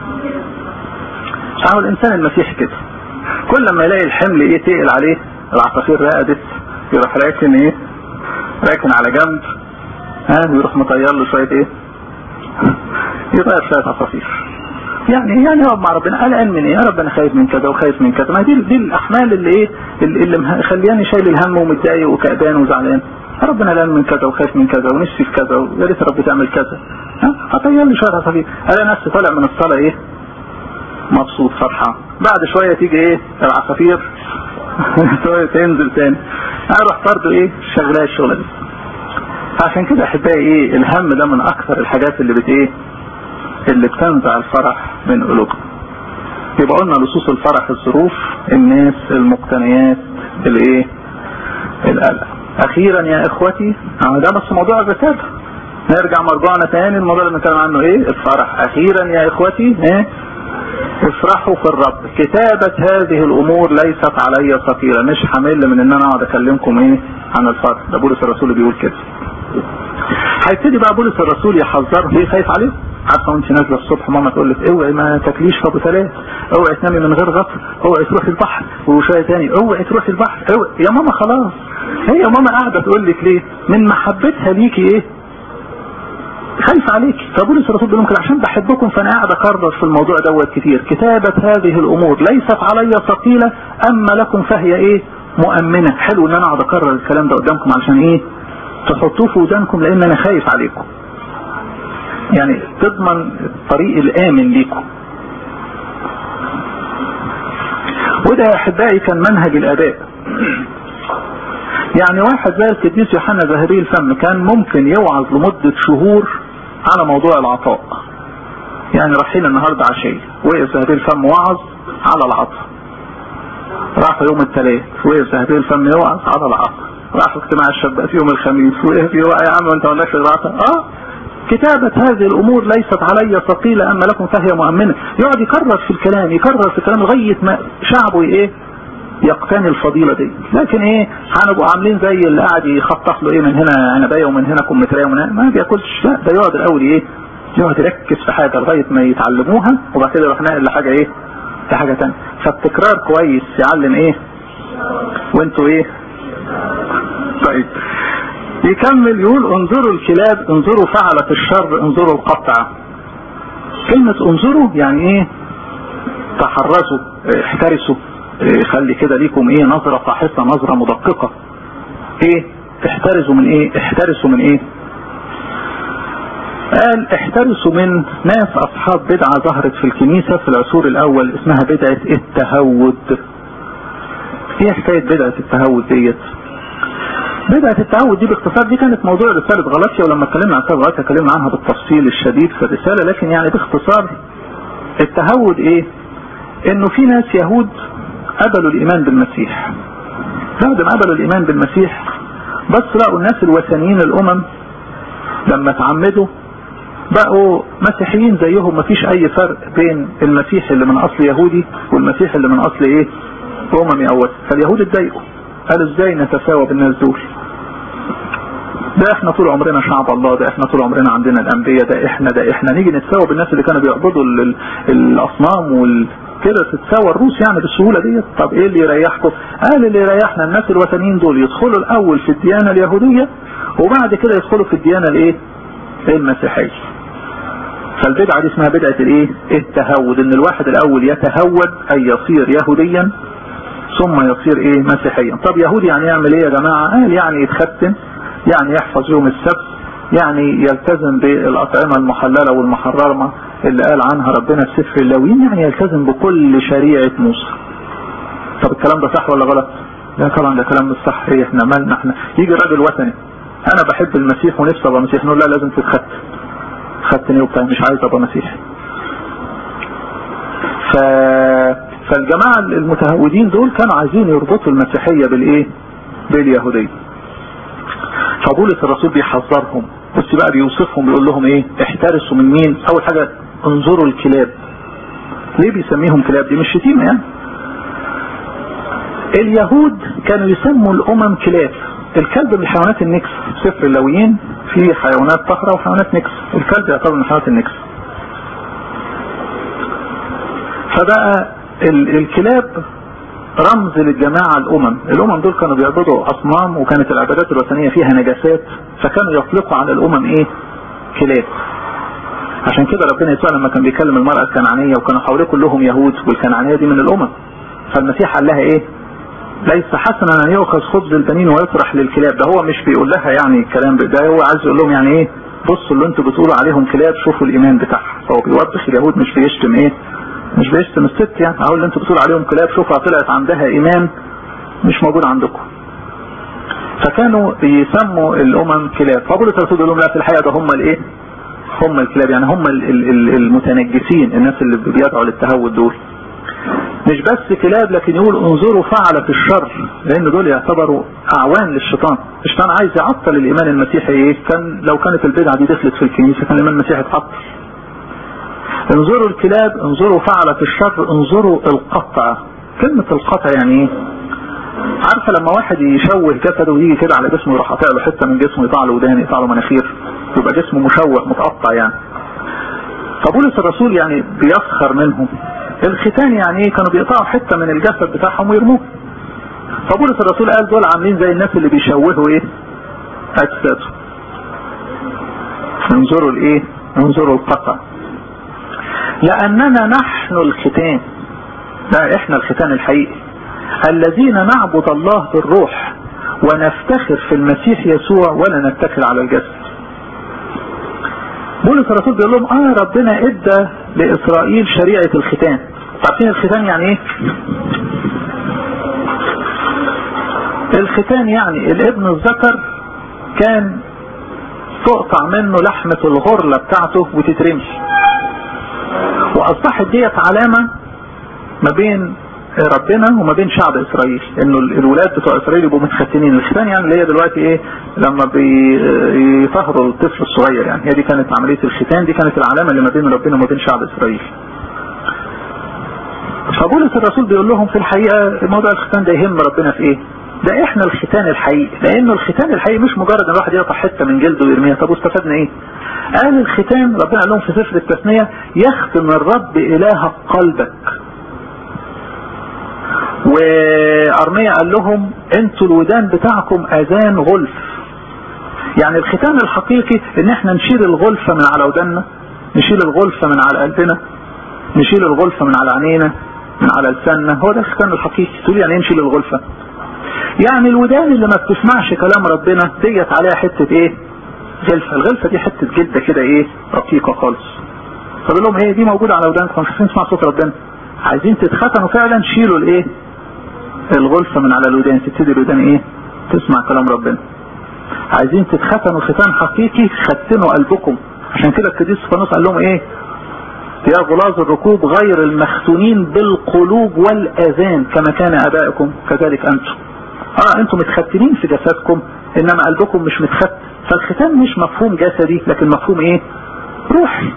هو الانسان المسيحي كده كل ما يلاقي الحمل ايه تقل عليه العصافير رقدت يروح راكن ايه راكن على جنب ها ويروح مطير له شويه ايه يطير شويه عصافير يعني يعني يقعد مع ربنا قلقان من ايه يا رب انا خايف من كذا وخايف من كذا ما دي دي الاحمال اللي ايه اللي مخلياني شايل الهم ومتضايق وكأبان وزعلان يا رب انا قلقان من كذا وخايف من كذا ونفسي في كذا ويا ريت رب تعمل كذا ها هطير لي شويه عصافير الاقي نفسي طالع من الصلاه ايه مبسوط فرحان بعد شويه تيجي ايه العصافير تنزل تاني اروح برضه ايه شغلها الشغله دي عشان كده احبائي ايه الهم ده من اكثر الحاجات اللي بت ايه اللي بتنزع الفرح من قلوبنا يبقى قلنا لصوص الفرح الظروف الناس المقتنيات الايه القلق اخيرا يا اخوتي ده بس موضوع الرسالة نرجع مرجعنا تاني الموضوع اللي بنتكلم عنه ايه الفرح اخيرا يا اخوتي ايه افرحوا في الرب كتابة هذه الامور ليست علي ثقيلة مش حامل من ان انا اقعد اكلمكم ايه عن الفرح ده بولس الرسول بيقول كده هيبتدي بقى بولس الرسول يحذره ليه خايف عليه عارفه وانت نازله الصبح ماما تقول لك اوعي ما تاكليش في ابو ثلاث اوعي تنامي من غير غطا اوعي تروحي البحر وشويه تاني اوعي تروحي البحر اوعي يا ماما خلاص هي ماما قاعده تقول لك ليه من محبتها ليكي ايه خايف عليك فبولس الرسول بيقول كده عشان بحبكم فانا قاعد اكرر في الموضوع دوت كتير كتابة هذه الامور ليست علي ثقيلة اما لكم فهي ايه مؤمنة حلو ان انا اقعد اكرر الكلام ده قدامكم علشان ايه تحطوه في ودانكم لان انا خايف عليكم يعني تضمن الطريق الامن ليكم وده يا احبائي كان منهج الاباء يعني واحد زي القديس يوحنا زهري الفم كان ممكن يوعظ لمدة شهور على موضوع العطاء يعني رايحين النهاردة عشية وقف زهري الفم وعظ على العطاء راح يوم الثلاث وقف زهري الفم يوعظ على العطاء راح اجتماع الشباب في يوم الخميس وقف يا عم انت ولاش العطاء اه كتابة هذه الأمور ليست علي ثقيلة أما لكم فهي مؤمنة يقعد يكرر في الكلام يكرر في الكلام لغاية ما شعبه إيه يقتني الفضيلة دي لكن ايه هنبقوا عاملين زي اللي قاعد يخطط له ايه من هنا عنبايه ومن هنا كمثريه ومن هنا ما بياكلش لا ده يقعد الاول ايه يقعد يركز في حاجة لغاية ما يتعلموها وبعد كده يروح ناقل لحاجة ايه لحاجة تانية فالتكرار كويس يعلم ايه وانتوا ايه طيب يكمل يقول انظروا الكلاب انظروا فعلة الشر انظروا القطع كلمة انظروا يعني ايه تحرزوا احترسوا خلي كده ليكم ايه نظرة فاحصة نظرة مدققة ايه احترسوا من ايه احترسوا من ايه قال احترسوا من ناس اصحاب بدعة ظهرت في الكنيسة في العصور الاول اسمها بدعة التهود ايه حكاية بدعة التهود ديت بدعة التعود دي باختصار دي كانت موضوع رسالة غلطية ولما اتكلمنا عن رسالة غلطية اتكلمنا عنها بالتفصيل الشديد في الرسالة لكن يعني باختصار التهود ايه انه في ناس يهود قبلوا الايمان بالمسيح بعد ما قبلوا الايمان بالمسيح بس لقوا الناس الوثنيين الامم لما تعمدوا بقوا مسيحيين زيهم مفيش اي فرق بين المسيح اللي من اصل يهودي والمسيح اللي من اصل ايه اممي اول فاليهود اتضايقوا قالوا ازاي نتساوى بالناس دول ده احنا طول عمرنا شعب الله ده احنا طول عمرنا عندنا الانبياء ده احنا ده احنا نيجي نتساوى بالناس اللي كانوا بيعبدوا الاصنام وال كده تتساوى الروس يعني بالسهوله ديت طب ايه اللي يريحكم قال اللي يريحنا الناس الوثنيين دول يدخلوا الاول في الديانه اليهوديه وبعد كده يدخلوا في الديانه الايه المسيحيه فالبدعه دي اسمها بدعه الايه التهود ان الواحد الاول يتهود اي يصير يهوديا ثم يصير ايه مسيحيا طب يهودي يعني يعمل ايه يا جماعه قال يعني يتختم يعني يحفظ يوم السبت يعني يلتزم بالاطعمه المحلله والمحرمه اللي قال عنها ربنا في سفر اللاويين يعني يلتزم بكل شريعة موسى طب الكلام ده صح ولا غلط لا طبعا ده كلام مش صح ايه احنا مالنا احنا يجي راجل وثني انا بحب المسيح ونفسي ابقى مسيح نقول لا لازم تتختم ختني وبتاع مش عايز ابقى مسيحي ف... فالجماعة المتهودين دول كانوا عايزين يربطوا المسيحية بالايه باليهودية فبولس الرسول بيحذرهم بس بقى بيوصفهم بيقول لهم ايه احترسوا من مين اول حاجة انظروا الكلاب ليه بيسميهم كلاب دي مش شتيمة يعني اليهود كانوا يسموا الامم كلاب الكلب من حيوانات النكس سفر اللويين في حيوانات طهرة وحيوانات نكس الكلب يعتبر من حيوانات النكس فبقى ال الكلاب رمز للجماعة الأمم الأمم دول كانوا بيعبدوا أصنام وكانت العبادات الوثنية فيها نجاسات فكانوا يطلقوا على الأمم إيه كلاب عشان كده ربنا يسوع لما كان بيكلم المرأة الكنعانية وكانوا حواليه كلهم يهود والكنعانية دي من الأمم فالمسيح قال لها إيه ليس حسنا أن يؤخذ خبز البنين ويطرح للكلاب ده هو مش بيقول لها يعني الكلام ده هو عايز يقول لهم يعني إيه بصوا اللي انتوا بتقولوا عليهم كلاب شوفوا الإيمان بتاعها فهو بيوضح اليهود مش بيشتم إيه مش بيشتم الست يعني اقول اللي انتوا بتقولوا عليهم كلاب شوفها طلعت عندها ايمان مش موجود عندكم فكانوا يسموا الامم كلاب فبولس الرسول يقول لهم لا في الحقيقه ده هم الايه هم الكلاب يعني هم المتنجسين الناس اللي بيدعوا للتهود دول مش بس كلاب لكن يقول انظروا فعلة الشر لان دول يعتبروا اعوان للشيطان الشيطان عايز يعطل الايمان المسيحي ايه كان لو كانت البدعة دي دخلت في الكنيسة كان الايمان المسيحي اتعطل انظروا الكلاب انظروا فعلة الشر انظروا القطع كلمة القطع يعني ايه عارفة لما واحد يشوه جسده ويجي كده على جسمه يروح قاطع له حتة من جسمه يقطع له ودان يقطع له مناخير يبقى جسمه مشوه متقطع يعني فبولس الرسول يعني بيسخر منهم الختان يعني ايه كانوا بيقطعوا حتة من الجسد بتاعهم ويرموه فبولس الرسول قال دول عاملين زي الناس اللي بيشوهوا ايه اجسادهم انظروا الايه انظروا القطع لاننا نحن الختان لا احنا الختان الحقيقي الذين نعبد الله بالروح ونفتخر في المسيح يسوع ولا نتكل على الجسد بولس الرسول بيقول لهم اه ربنا ادى لاسرائيل شريعة الختان عارفين الختان يعني ايه الختان يعني الابن الذكر كان تقطع منه لحمة الغرلة بتاعته وتترمي واصبحت ديت علامة ما بين ربنا وما بين شعب اسرائيل انه الولاد بتوع اسرائيل يبقوا متختنين الختان يعني اللي هي دلوقتي ايه لما بيطهروا الطفل الصغير يعني هي دي كانت عملية الختان دي كانت العلامة اللي ما بين ربنا وما بين شعب اسرائيل فبولس الرسول بيقول لهم في الحقيقة موضوع الختان ده يهم ربنا في ايه ده احنا الختان الحقيقي لانه الختان الحقيقي مش مجرد ان الواحد يقطع حته من جلده ويرميها طب واستفدنا ايه قال الختان ربنا قال لهم في سفر التثنيه يختم الرب الهك قلبك وارميا قال لهم انتوا الودان بتاعكم اذان غلف يعني الختان الحقيقي ان احنا نشيل الغلفه من على وداننا نشيل الغلفه من على قلبنا نشيل الغلفه من على عينينا من على لساننا هو ده الختان الحقيقي تقول يعني نشيل الغلفه يعني الودان اللي ما بتسمعش كلام ربنا ديت عليها حتة ايه غلفة الغلفة دي حتة جلدة كده ايه رقيقة خالص فبقول لهم ايه دي موجودة على ودانكم مش عايزين تسمعوا صوت ربنا عايزين تتختنوا فعلا شيلوا الايه الغلفة من على الودان تبتدي الودان ايه تسمع كلام ربنا عايزين تتختنوا ختان حقيقي ختنوا قلبكم عشان كده القديس فانوس قال لهم ايه يا غلاظ الركوب غير المختونين بالقلوب والاذان كما كان ابائكم كذلك انتم اه انتم متختنين في جسدكم انما قلبكم مش متختن فالختان مش مفهوم جسدي لكن مفهوم ايه روحي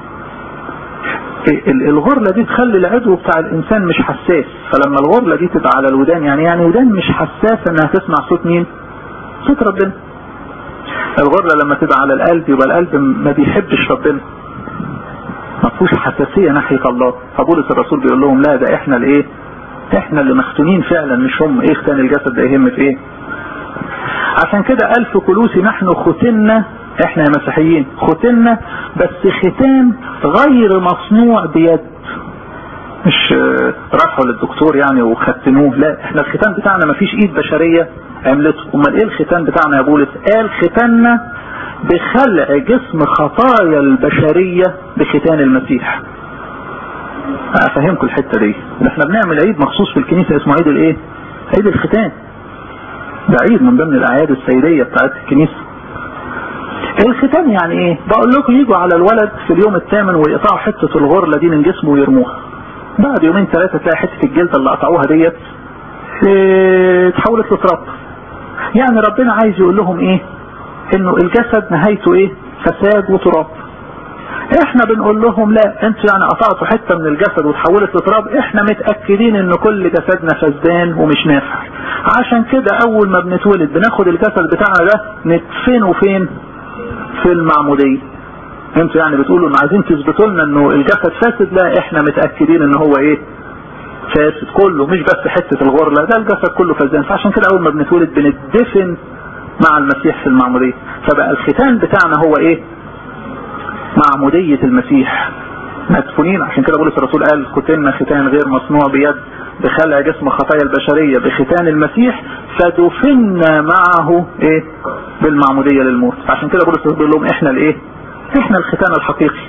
الغرلة دي تخلي العضو بتاع الانسان مش حساس فلما الغرلة دي تبقى على الودان يعني يعني ودان مش حساسة انها تسمع صوت مين صوت ربنا الغرلة لما تبقى على القلب يبقى القلب ما بيحبش ربنا ما فيهوش حساسية ناحية الله فبولس الرسول بيقول لهم لا ده احنا الايه احنا اللي مختونين فعلا مش هم ايه ختان الجسد ده يهم في ايه عشان كده قال في كلوسي نحن ختنا احنا يا مسيحيين ختنا بس ختان غير مصنوع بيد مش راحوا للدكتور يعني وختنوه لا احنا الختان بتاعنا ما فيش ايد بشرية عملته امال ايه الختان بتاعنا يا بولس قال ختنا بخلع جسم خطايا البشرية بختان المسيح افهمكم الحتة دي احنا بنعمل عيد مخصوص في الكنيسة اسمه عيد الايه عيد الختان ده عيد من ضمن الاعياد السيدية بتاعت الكنيسة الختان يعني ايه بقول لكم يجوا على الولد في اليوم الثامن ويقطعوا حتة الغرلة دي من جسمه ويرموها بعد يومين ثلاثة تلاقي حتة الجلدة اللي قطعوها ديت اتحولت لتراب يعني ربنا عايز يقول لهم ايه انه الجسد نهايته ايه فساد وتراب احنا بنقول لهم لا انتوا يعني قطعتوا حته من الجسد وتحولت لتراب احنا متاكدين ان كل جسدنا فسدان ومش نافع عشان كده اول ما بنتولد بناخد الجسد بتاعنا ده ندفنه فين في المعموديه انتوا يعني بتقولوا ان عايزين تثبتوا لنا انه الجسد فاسد لا احنا متاكدين ان هو ايه فاسد كله مش بس حته الغرله ده الجسد كله فسدان فعشان كده اول ما بنتولد بندفن مع المسيح في المعموديه فبقى الختان بتاعنا هو ايه معمودية المسيح مدفونين عشان كده بولس الرسول قال ختنا ختان غير مصنوع بيد بخلع جسم خطايا البشرية بختان المسيح فدفنا معه ايه بالمعمودية للموت عشان كده بولس بيقول لهم احنا الايه احنا الختان الحقيقي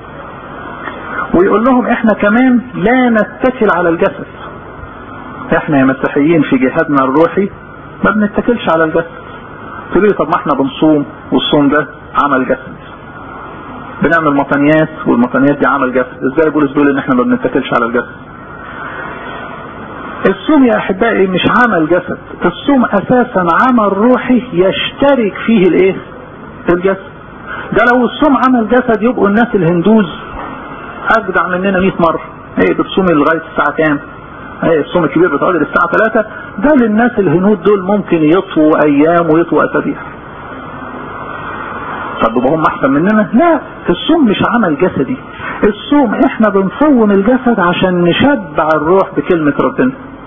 ويقول لهم احنا كمان لا نتكل على الجسد احنا يا مسيحيين في جهادنا الروحي ما بنتكلش على الجسد تقول لي طب ما احنا بنصوم والصوم ده عمل جسد بنعمل مطنيات والمطنيات دي عمل جسد ازاي بولس بيقول ان احنا ما بنتكلش على الجسد الصوم يا احبائي مش عمل جسد الصوم اساسا عمل روحي يشترك فيه الايه الجسد ده لو الصوم عمل جسد يبقوا الناس الهندوز اجدع مننا 100 مره ايه بتصومي لغايه الساعه كام ايه الصوم الكبير بتقعد للساعه 3 ده للناس الهنود دول ممكن يطووا ايام ويطووا اسابيع طب يبقى هم احسن مننا لا الصوم مش عمل جسدي الصوم احنا بنصوم الجسد عشان نشبع الروح بكلمة ربنا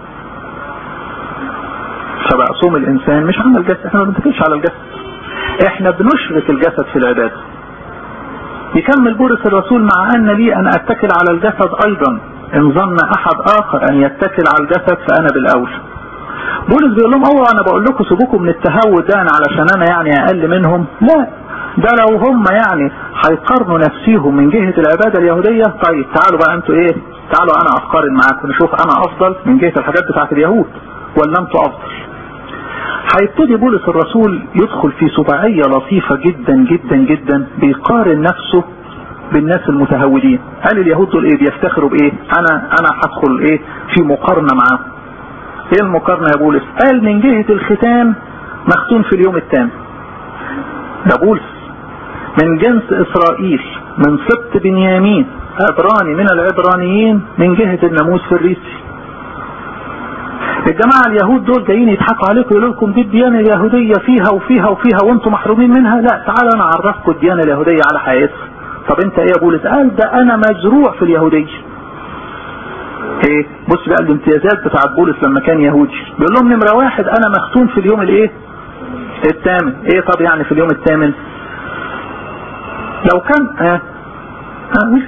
فبقى صوم الانسان مش عمل جسد احنا ما بنتكلش على الجسد احنا بنشرك الجسد في العبادة يكمل بولس الرسول مع ان لي ان اتكل على الجسد ايضا ان ظن احد اخر ان يتكل على الجسد فانا بالاولى بولس بيقول لهم اوعى انا بقول لكم سيبوكم من التهود ده أنا علشان انا يعني اقل منهم لا ده لو هم يعني هيقارنوا نفسيهم من جهة العبادة اليهودية طيب تعالوا بقى انتوا ايه تعالوا انا اقارن معاكم نشوف انا افضل من جهة الحاجات بتاعت اليهود ولا انتوا افضل هيبتدي بولس الرسول يدخل في سباعية لطيفة جدا جدا جدا بيقارن نفسه بالناس المتهودين قال اليهود دول ايه بيفتخروا بايه انا انا هدخل ايه في مقارنة معاهم ايه المقارنة يا بولس قال من جهة الختان مختون في اليوم الثامن ده بولس من جنس اسرائيل من سبط بنيامين عبراني من العبرانيين من جهة الناموس في الريسي الجماعة اليهود دول جايين يضحكوا عليكم يقولوا لكم دي الديانة اليهودية فيها وفيها وفيها وانتم محرومين منها لا تعالوا انا اعرفكم الديانة اليهودية على حقيقتها طب انت ايه يا بولس قال ده انا مزروع في اليهودية ايه بص بقى الامتيازات بتاعت بولس لما كان يهودي بيقول لهم نمرة واحد انا مختون في اليوم الايه الثامن ايه طب يعني في اليوم الثامن لو كان اه اه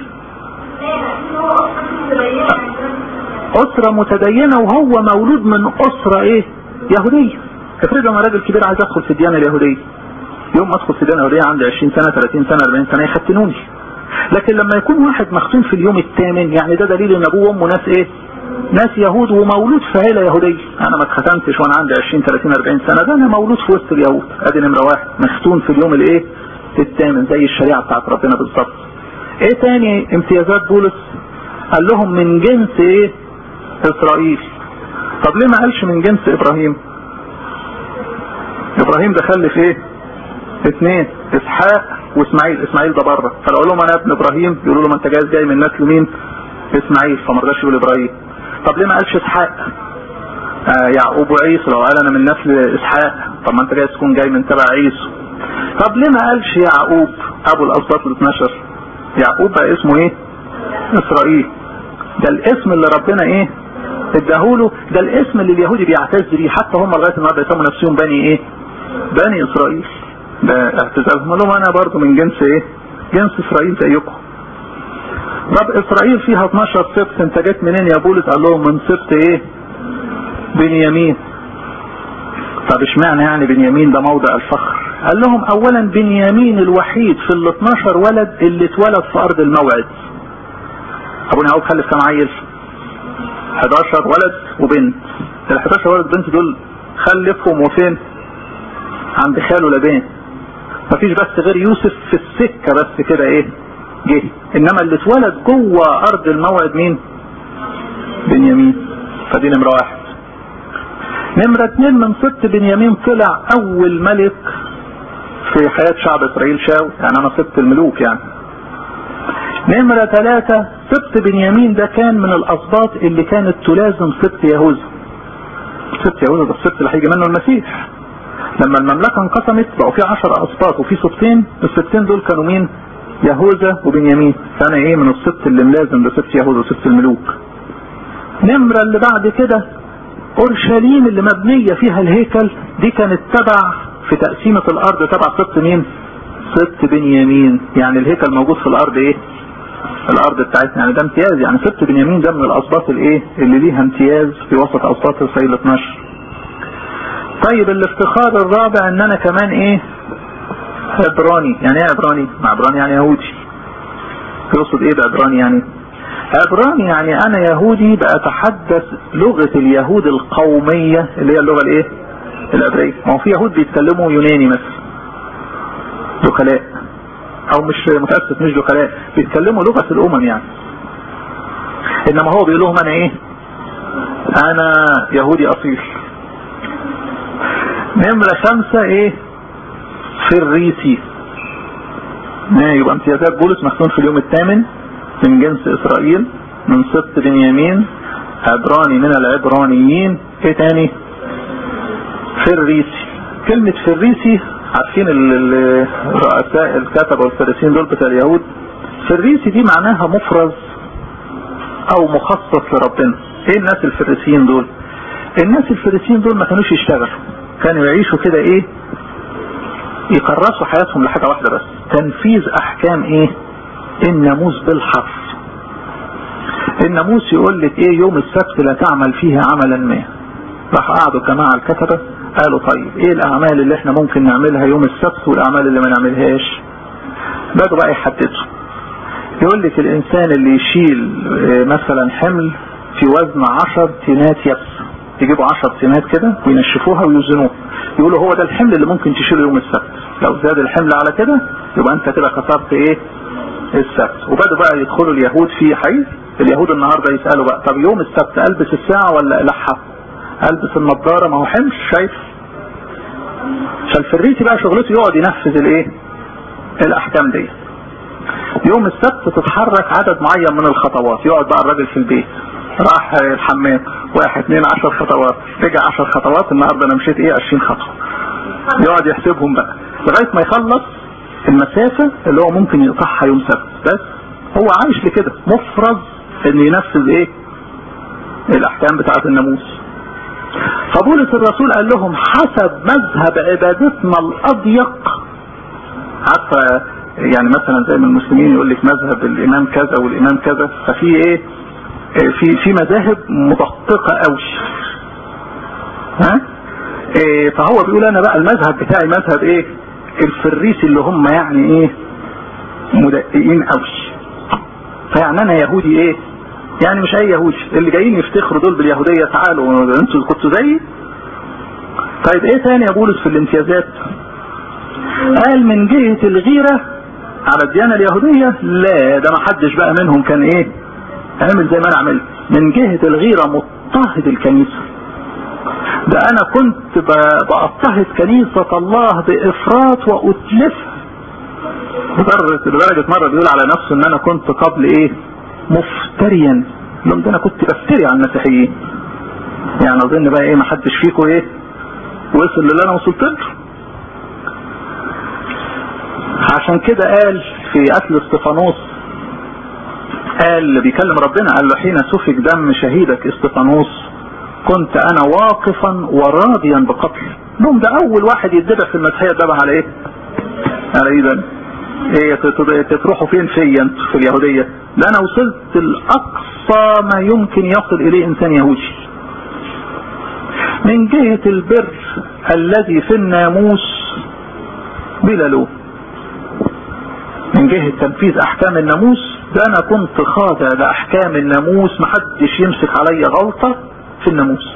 اسرة متدينة وهو مولود من اسرة ايه يهودية افرض انا راجل كبير عايز ادخل في الديانة اليهودية يوم ما ادخل في الديانة اليهودية عندي 20 سنة 30 سنة 40 سنة يختنوني لكن لما يكون واحد مختون في اليوم الثامن يعني ده دليل ان ابوه وامه ناس ايه ناس يهود ومولود في عيله يهوديه انا ما اتختنتش وانا عندي 20 30 40 سنه ده انا مولود في وسط اليهود ادي نمره واحد مختون في اليوم الايه الثامن زي الشريعه بتاعت ربنا بالظبط ايه تاني امتيازات بولس قال لهم من جنس ايه اسرائيل طب ليه ما قالش من جنس ابراهيم ابراهيم ده خلف ايه اثنين اسحاق واسماعيل اسماعيل ده بره فلو لهم انا ابن ابراهيم يقولوا له ما انت جاي جاي من نسل مين اسماعيل فما رضاش يقول ابراهيم طب ليه ما قالش اسحاق آه يعقوب وعيسى لو قال انا من نسل اسحاق طب ما انت جاي تكون جاي من تبع عيسى طب ليه ما قالش يعقوب ابو الاسباط ال 12 يعقوب بقى اسمه ايه اسرائيل ده الاسم اللي ربنا ايه اداهوله ده الاسم اللي اليهودي بيعتز بيه حتى هم لغايه النهارده يسموا نفسهم بني ايه بني اسرائيل ده اعتزالهم لهم انا برضو من جنس ايه جنس اسرائيل زيكم طب اسرائيل فيها 12 سبت انت جيت منين يا بولس قال لهم من سبت ايه بنيامين طب اشمعنى يعني بنيامين ده موضع الفخر قال لهم اولا بنيامين الوحيد في ال 12 ولد اللي اتولد في ارض الموعد ابونا يعقوب خلف كام عيل 11 ولد وبنت ال 11 ولد وبنت دول خلفهم وفين عند خاله لبان مفيش بس غير يوسف في السكة بس كده ايه جه انما اللي اتولد جوه ارض الموعد مين بنيامين فدي نمرة واحد نمرة اتنين من سبط بنيامين طلع اول ملك في حياة شعب اسرائيل شاو يعني انا سبط الملوك يعني نمرة ثلاثة سبط بنيامين ده كان من الاسباط اللي كانت تلازم سبط يهوذا سبط يهوذا ده السبط اللي هيجي منه المسيح لما المملكة انقسمت بقوا في عشر اسباط وفي سبطين السبطين دول كانوا مين يهوذا وبنيامين فانا ايه من السبط اللي ملازم لسبط يهوذا وسبط الملوك نمرة اللي بعد كده اورشليم اللي مبنية فيها الهيكل دي كانت تبع في تقسيمة الارض تبع سبط مين سبط بنيامين يعني الهيكل موجود في الارض ايه الارض بتاعتنا يعني ده امتياز يعني سبط بنيامين ده من الاسباط الايه اللي ليها امتياز في وسط اسباط اسرائيل 12 طيب الافتخار الرابع ان انا كمان ايه عبراني يعني ايه عبراني ما عبراني يعني يهودي يقصد ايه بعبراني يعني عبراني يعني انا يهودي بأتحدث لغة اليهود القومية اللي هي اللغة الايه العبرية ما هو في يهود بيتكلموا يوناني مثلا دخلاء او مش متأسف مش دخلاء بيتكلموا لغة الامم يعني انما هو بيقول لهم انا ايه انا يهودي اصيل نمرة خمسة ايه فريسي يبقى امتيازات بولس مختون في اليوم الثامن من جنس اسرائيل من سبط بنيامين عبراني من العبرانيين ايه تاني فريسي كلمة فريسي عارفين الرؤساء الكتبة والفارسيين دول بتاع اليهود فريسي دي معناها مفرز او مخصص لربنا ايه الناس الفريسيين دول الناس الفريسيين دول ما كانوش يشتغلوا كانوا يعيشوا كده ايه يكرسوا حياتهم لحاجة واحدة بس تنفيذ احكام ايه الناموس بالحرف الناموس يقول لك ايه يوم السبت لا تعمل فيه عملا ما راح قعدوا جماعة الكتبة قالوا طيب ايه الاعمال اللي احنا ممكن نعملها يوم السبت والاعمال اللي ما نعملهاش بدوا بقى يحددوا يقول لك الانسان اللي يشيل مثلا حمل في وزن 10 تينات يبس يجيبوا 10 تينات كده وينشفوها ويوزنوها يقولوا هو ده الحمل اللي ممكن تشيله يوم السبت لو زاد الحمل على كده يبقى انت كده كسرت ايه السبت وبدوا بقى يدخلوا اليهود في حيث اليهود النهاردة يسألوا بقى طب يوم السبت البس الساعة ولا الحها البس النضارة ما هو حمل شايف فالفريسي بقى شغلته يقعد ينفذ الايه الاحكام دي يوم السبت تتحرك عدد معين من الخطوات يقعد بقى الراجل في البيت راح الحمام واحد اثنين عشر خطوات رجع عشر خطوات النهارده انا مشيت ايه 20 خطوه يقعد يحسبهم بقى لغايه ما يخلص المسافه اللي هو ممكن يقطعها يوم سبت بس هو عايش لكده مفرز ان ينفذ ايه الاحكام بتاعه الناموس فبولس الرسول قال لهم حسب مذهب عبادتنا الاضيق عارفه يعني مثلا زي ما المسلمين يقول لك مذهب الامام كذا والامام كذا ففي ايه في في مذاهب مدققه قوي ها إيه فهو بيقول انا بقى المذهب بتاعي مذهب ايه الفريسي اللي هم يعني ايه مدققين قوي فيعني انا يهودي ايه يعني مش اي يهودي اللي جايين يفتخروا دول باليهوديه تعالوا انتوا كنتوا زيي طيب ايه تاني يا بولس في الامتيازات قال من جهه الغيره على الديانه اليهوديه لا ده ما حدش بقى منهم كان ايه عامل زي ما انا عملت من جهه الغيره مضطهد الكنيسه ده انا كنت بضطهد كنيسه الله بافراط واتلفها لدرجه مره بيقول على نفسه ان انا كنت قبل ايه مفتريا لهم ده انا كنت بفتري على المسيحيين يعني اظن بقى ايه ما حدش فيكم ايه وصل للي انا وصلت له عشان كده قال في قتل استفانوس قال بيكلم ربنا قال له حين سفك دم شهيدك استفانوس كنت انا واقفا وراضيا بقتله لهم ده اول واحد يتذبح في المسيحيه ذبح على ايه على ايه ده ايه تروحوا فين فيا في اليهودية ده انا وصلت الاقصى ما يمكن يصل اليه انسان يهودي من جهة البر الذي في الناموس بلا لوم من جهة تنفيذ احكام الناموس ده انا كنت خاضع لاحكام الناموس محدش يمسك عليا غلطة في الناموس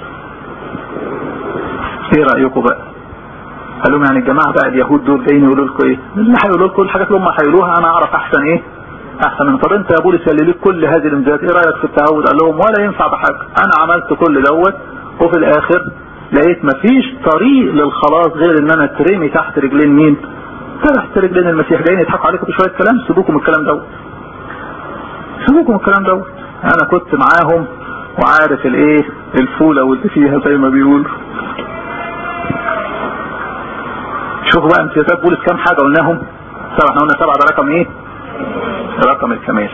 ايه رأيكم بقى قال لهم يعني الجماعة بقى اليهود دول جايين يقولوا لكم ايه اللي هيقولوا لكم الحاجات اللي هم هيقولوها انا اعرف احسن ايه احسن من طب انت يا بولس اللي ليك كل هذه الامتيازات ايه رايك في التعود قال لهم ولا ينفع بحاجه انا عملت كل دوت وفي الاخر لقيت مفيش طريق للخلاص غير ان انا اترمي تحت رجلين مين تحت رجلين المسيح جايين يضحكوا عليكم بشويه كلام سيبوكم الكلام دوت سيبوكم الكلام دوت انا كنت معاهم وعارف الايه الفوله واللي فيها زي ما بيقولوا شوفوا بقى امتيازات بولس كام حاجة قلناهم سبعة احنا قلنا سبعة ده رقم ايه رقم الكمال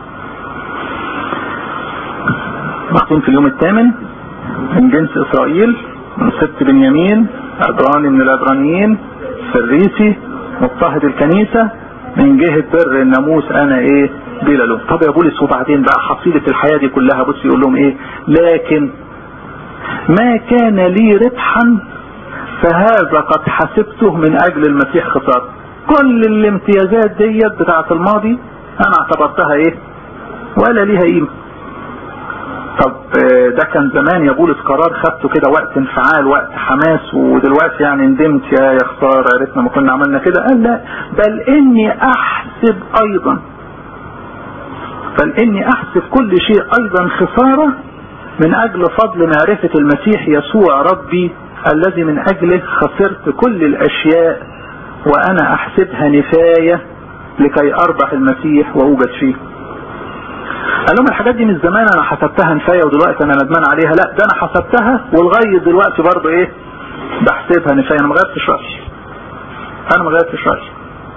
مختوم في اليوم الثامن من جنس اسرائيل من سبت بنيامين عبراني من العبرانيين فريسي مضطهد الكنيسة من جهة بر الناموس انا ايه بلا لوم طب يا بولس وبعدين بقى حصيلة الحياة دي كلها بص يقول لهم ايه لكن ما كان لي ربحا فهذا قد حسبته من اجل المسيح خسارة كل الامتيازات ديت بتاعة الماضي انا اعتبرتها ايه ولا ليها قيمة طب ده كان زمان يا بولس قرار خدته كده وقت انفعال وقت حماس ودلوقتي يعني ندمت يا يا خسارة يا ريتنا ما كنا عملنا كده قال لا بل اني احسب ايضا بل اني احسب كل شيء ايضا خسارة من اجل فضل معرفة المسيح يسوع ربي الذي من اجله خسرت كل الاشياء وانا احسبها نفاية لكي اربح المسيح واوجد فيه قال لهم الحاجات دي من زمان انا حسبتها نفاية ودلوقتي انا ندمان عليها لا ده انا حسبتها ولغاية دلوقتي برضه ايه بحسبها نفاية انا ما غيرتش رأيي انا ما غيرتش رايي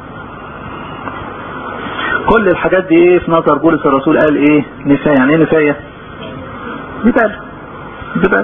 كل الحاجات دي ايه في نظر بولس الرسول قال ايه نفاية يعني ايه نفاية زبالة زبالة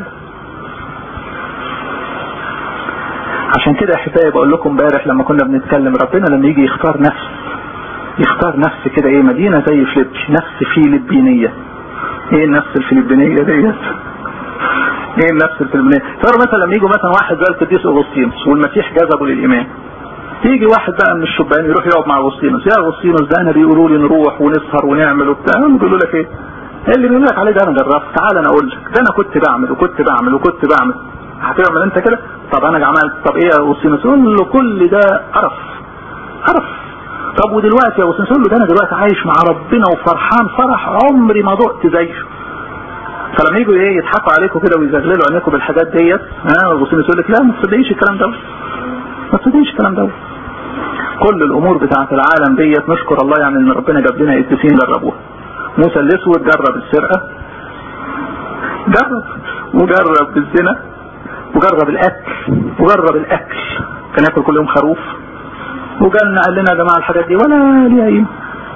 عشان كده يا احبائي بقول لكم امبارح لما كنا بنتكلم ربنا لما يجي يختار نفس يختار نفس كده ايه مدينة زي فليب نفس فيلبينية ايه النفس الفلبينية ديت ايه النفس الفلبينية ترى مثلا لما يجوا مثلا واحد زي القديس اغسطينوس والمسيح جذبه للايمان يجي واحد بقى من الشبان يروح يقعد مع اغسطينوس يا اغسطينوس ده انا بيقولوا لي نروح ونسهر ونعمل وبتاع هم بيقولوا لك ايه اللي بيقول لك عليه ده انا جربت تعال انا اقول لك ده انا كنت بعمل وكنت بعمل وكنت بعمل هتعمل انت كده طب انا عملت طب ايه يا اغسطينوس يقول له كل ده قرف قرف طب ودلوقتي يا اغسطينوس يقول له ده انا دلوقتي عايش مع ربنا وفرحان فرح عمري ما دقت زيه فلما يجوا ايه يضحكوا عليكم كده ويزغللوا عينيكم بالحاجات ديت ها اغسطينوس يقول لك لا ما تصدقيش الكلام ده ما تصدقيش الكلام ده كل الامور بتاعت العالم ديت نشكر الله يعني ان ربنا جاب لنا قديسين جربوها موسى الاسود جرب السرقه جرب وجرب بالزنا وجرب الاكل وجرب الاكل كان ياكل كل يوم خروف وجالنا قال لنا يا جماعه الحاجات دي ولا ليها قيمه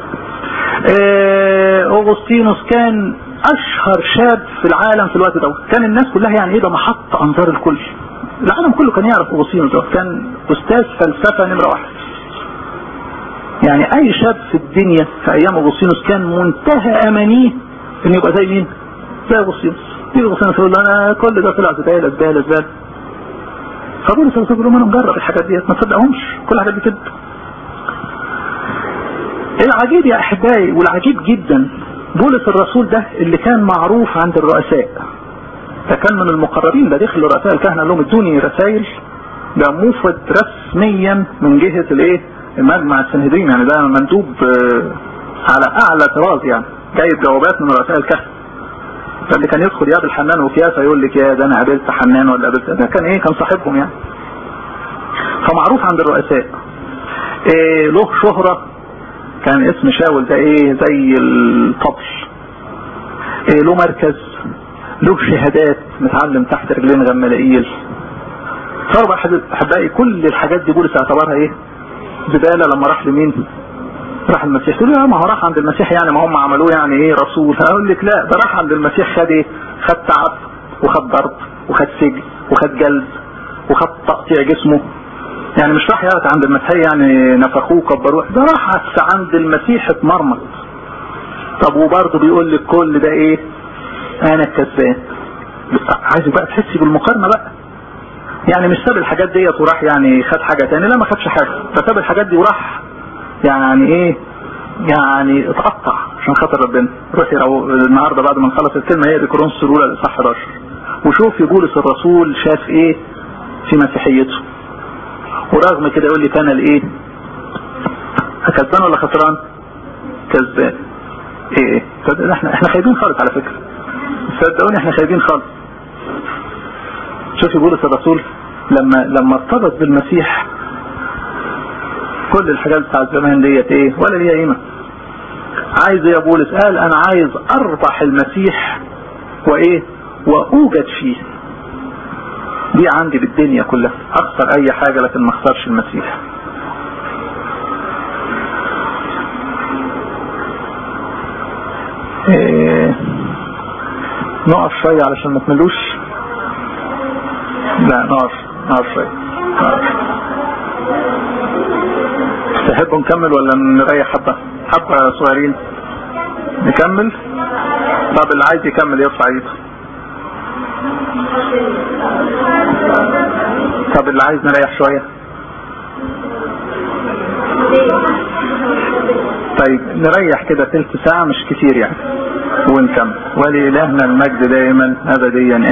اوغسطينوس كان اشهر شاب في العالم في الوقت ده كان الناس كلها يعني ايه ده محط انظار الكل العالم كله كان يعرف اوغسطينوس ده كان استاذ فلسفه نمره واحد يعني اي شاب في الدنيا في ايام اغسطينوس كان منتهى امانيه انه يبقى زي مين زي اغسطينوس يجي اغسطينوس يقول له انا كل ده طلع زباله زباله زباله فبولس الرسول يقول انا مجرب الحاجات ديت ما تصدقهمش كل الحاجات دي كده العجيب يا احبائي والعجيب جدا بولس الرسول ده اللي كان معروف عند الرؤساء ده كان من المقربين ده دخل رؤساء الكهنه قال لهم ادوني رسائل ده موفد رسميا من جهه الايه المجمع السنهدرين يعني ده مندوب على اعلى طراز يعني جايب جوابات من رؤساء الكهنه فاللي كان يدخل يقابل حنان وكياسة يقول لك يا ده انا قابلت حنان ولا قابلت ده كان ايه كان صاحبهم يعني فمعروف عند الرؤساء إيه له شهرة كان اسم شاول ده ايه زي الطبل إيه له مركز له شهادات متعلم تحت رجلين غمالائيل صار احبائي كل الحاجات دي بولس اعتبرها ايه زباله لما راح لمين راح المسيح تقول له ما هو راح عند المسيح يعني ما هم عملوه يعني ايه رسول هقول لك لا ده راح عند المسيح خد ايه خد تعب وخد ضرب وخد سجن وخد جلد وخد تقطيع جسمه يعني مش راح يقعد عند المسيح يعني نفخوه كبروه ده راح عند المسيح اتمرمط طب وبرضه بيقول لك كل ده ايه انا الكسبان عايزك بقى تحسي بالمقارنه بقى يعني مش ساب الحاجات ديت وراح يعني خد حاجه تاني لا ما خدش حاجه ده ساب الحاجات دي وراح يعني ايه يعني اتقطع عشان خاطر ربنا روحي النهارده بعد ما نخلص الكلمه هي دي كورنثوس الاولى الاصحاح 11 وشوفي بولس الرسول شاف ايه في مسيحيته ورغم كده يقول لي انا الايه كسبان ولا خسران كسبان ايه ايه احنا احنا خايبين خالص على فكره صدقوني احنا خايبين خالص شوفي بولس الرسول لما لما ارتبط بالمسيح كل الحاجات بتاع زمان ديت ايه ولا ليها قيمه عايز يا بولس قال انا عايز اربح المسيح وايه واوجد فيه دي عندي بالدنيا كلها اخسر اي حاجة لكن ما اخسرش المسيح إيه نقف شوية علشان ما تملوش لا نقف نقف شوية نقف تحبوا نكمل ولا نريح حبة حبة صغيرين نكمل طب اللي عايز يكمل يرفع ايده طب اللي عايز نريح شوية طيب نريح كده تلت ساعة مش كتير يعني ونكمل ولإلهنا المجد دائما أبديا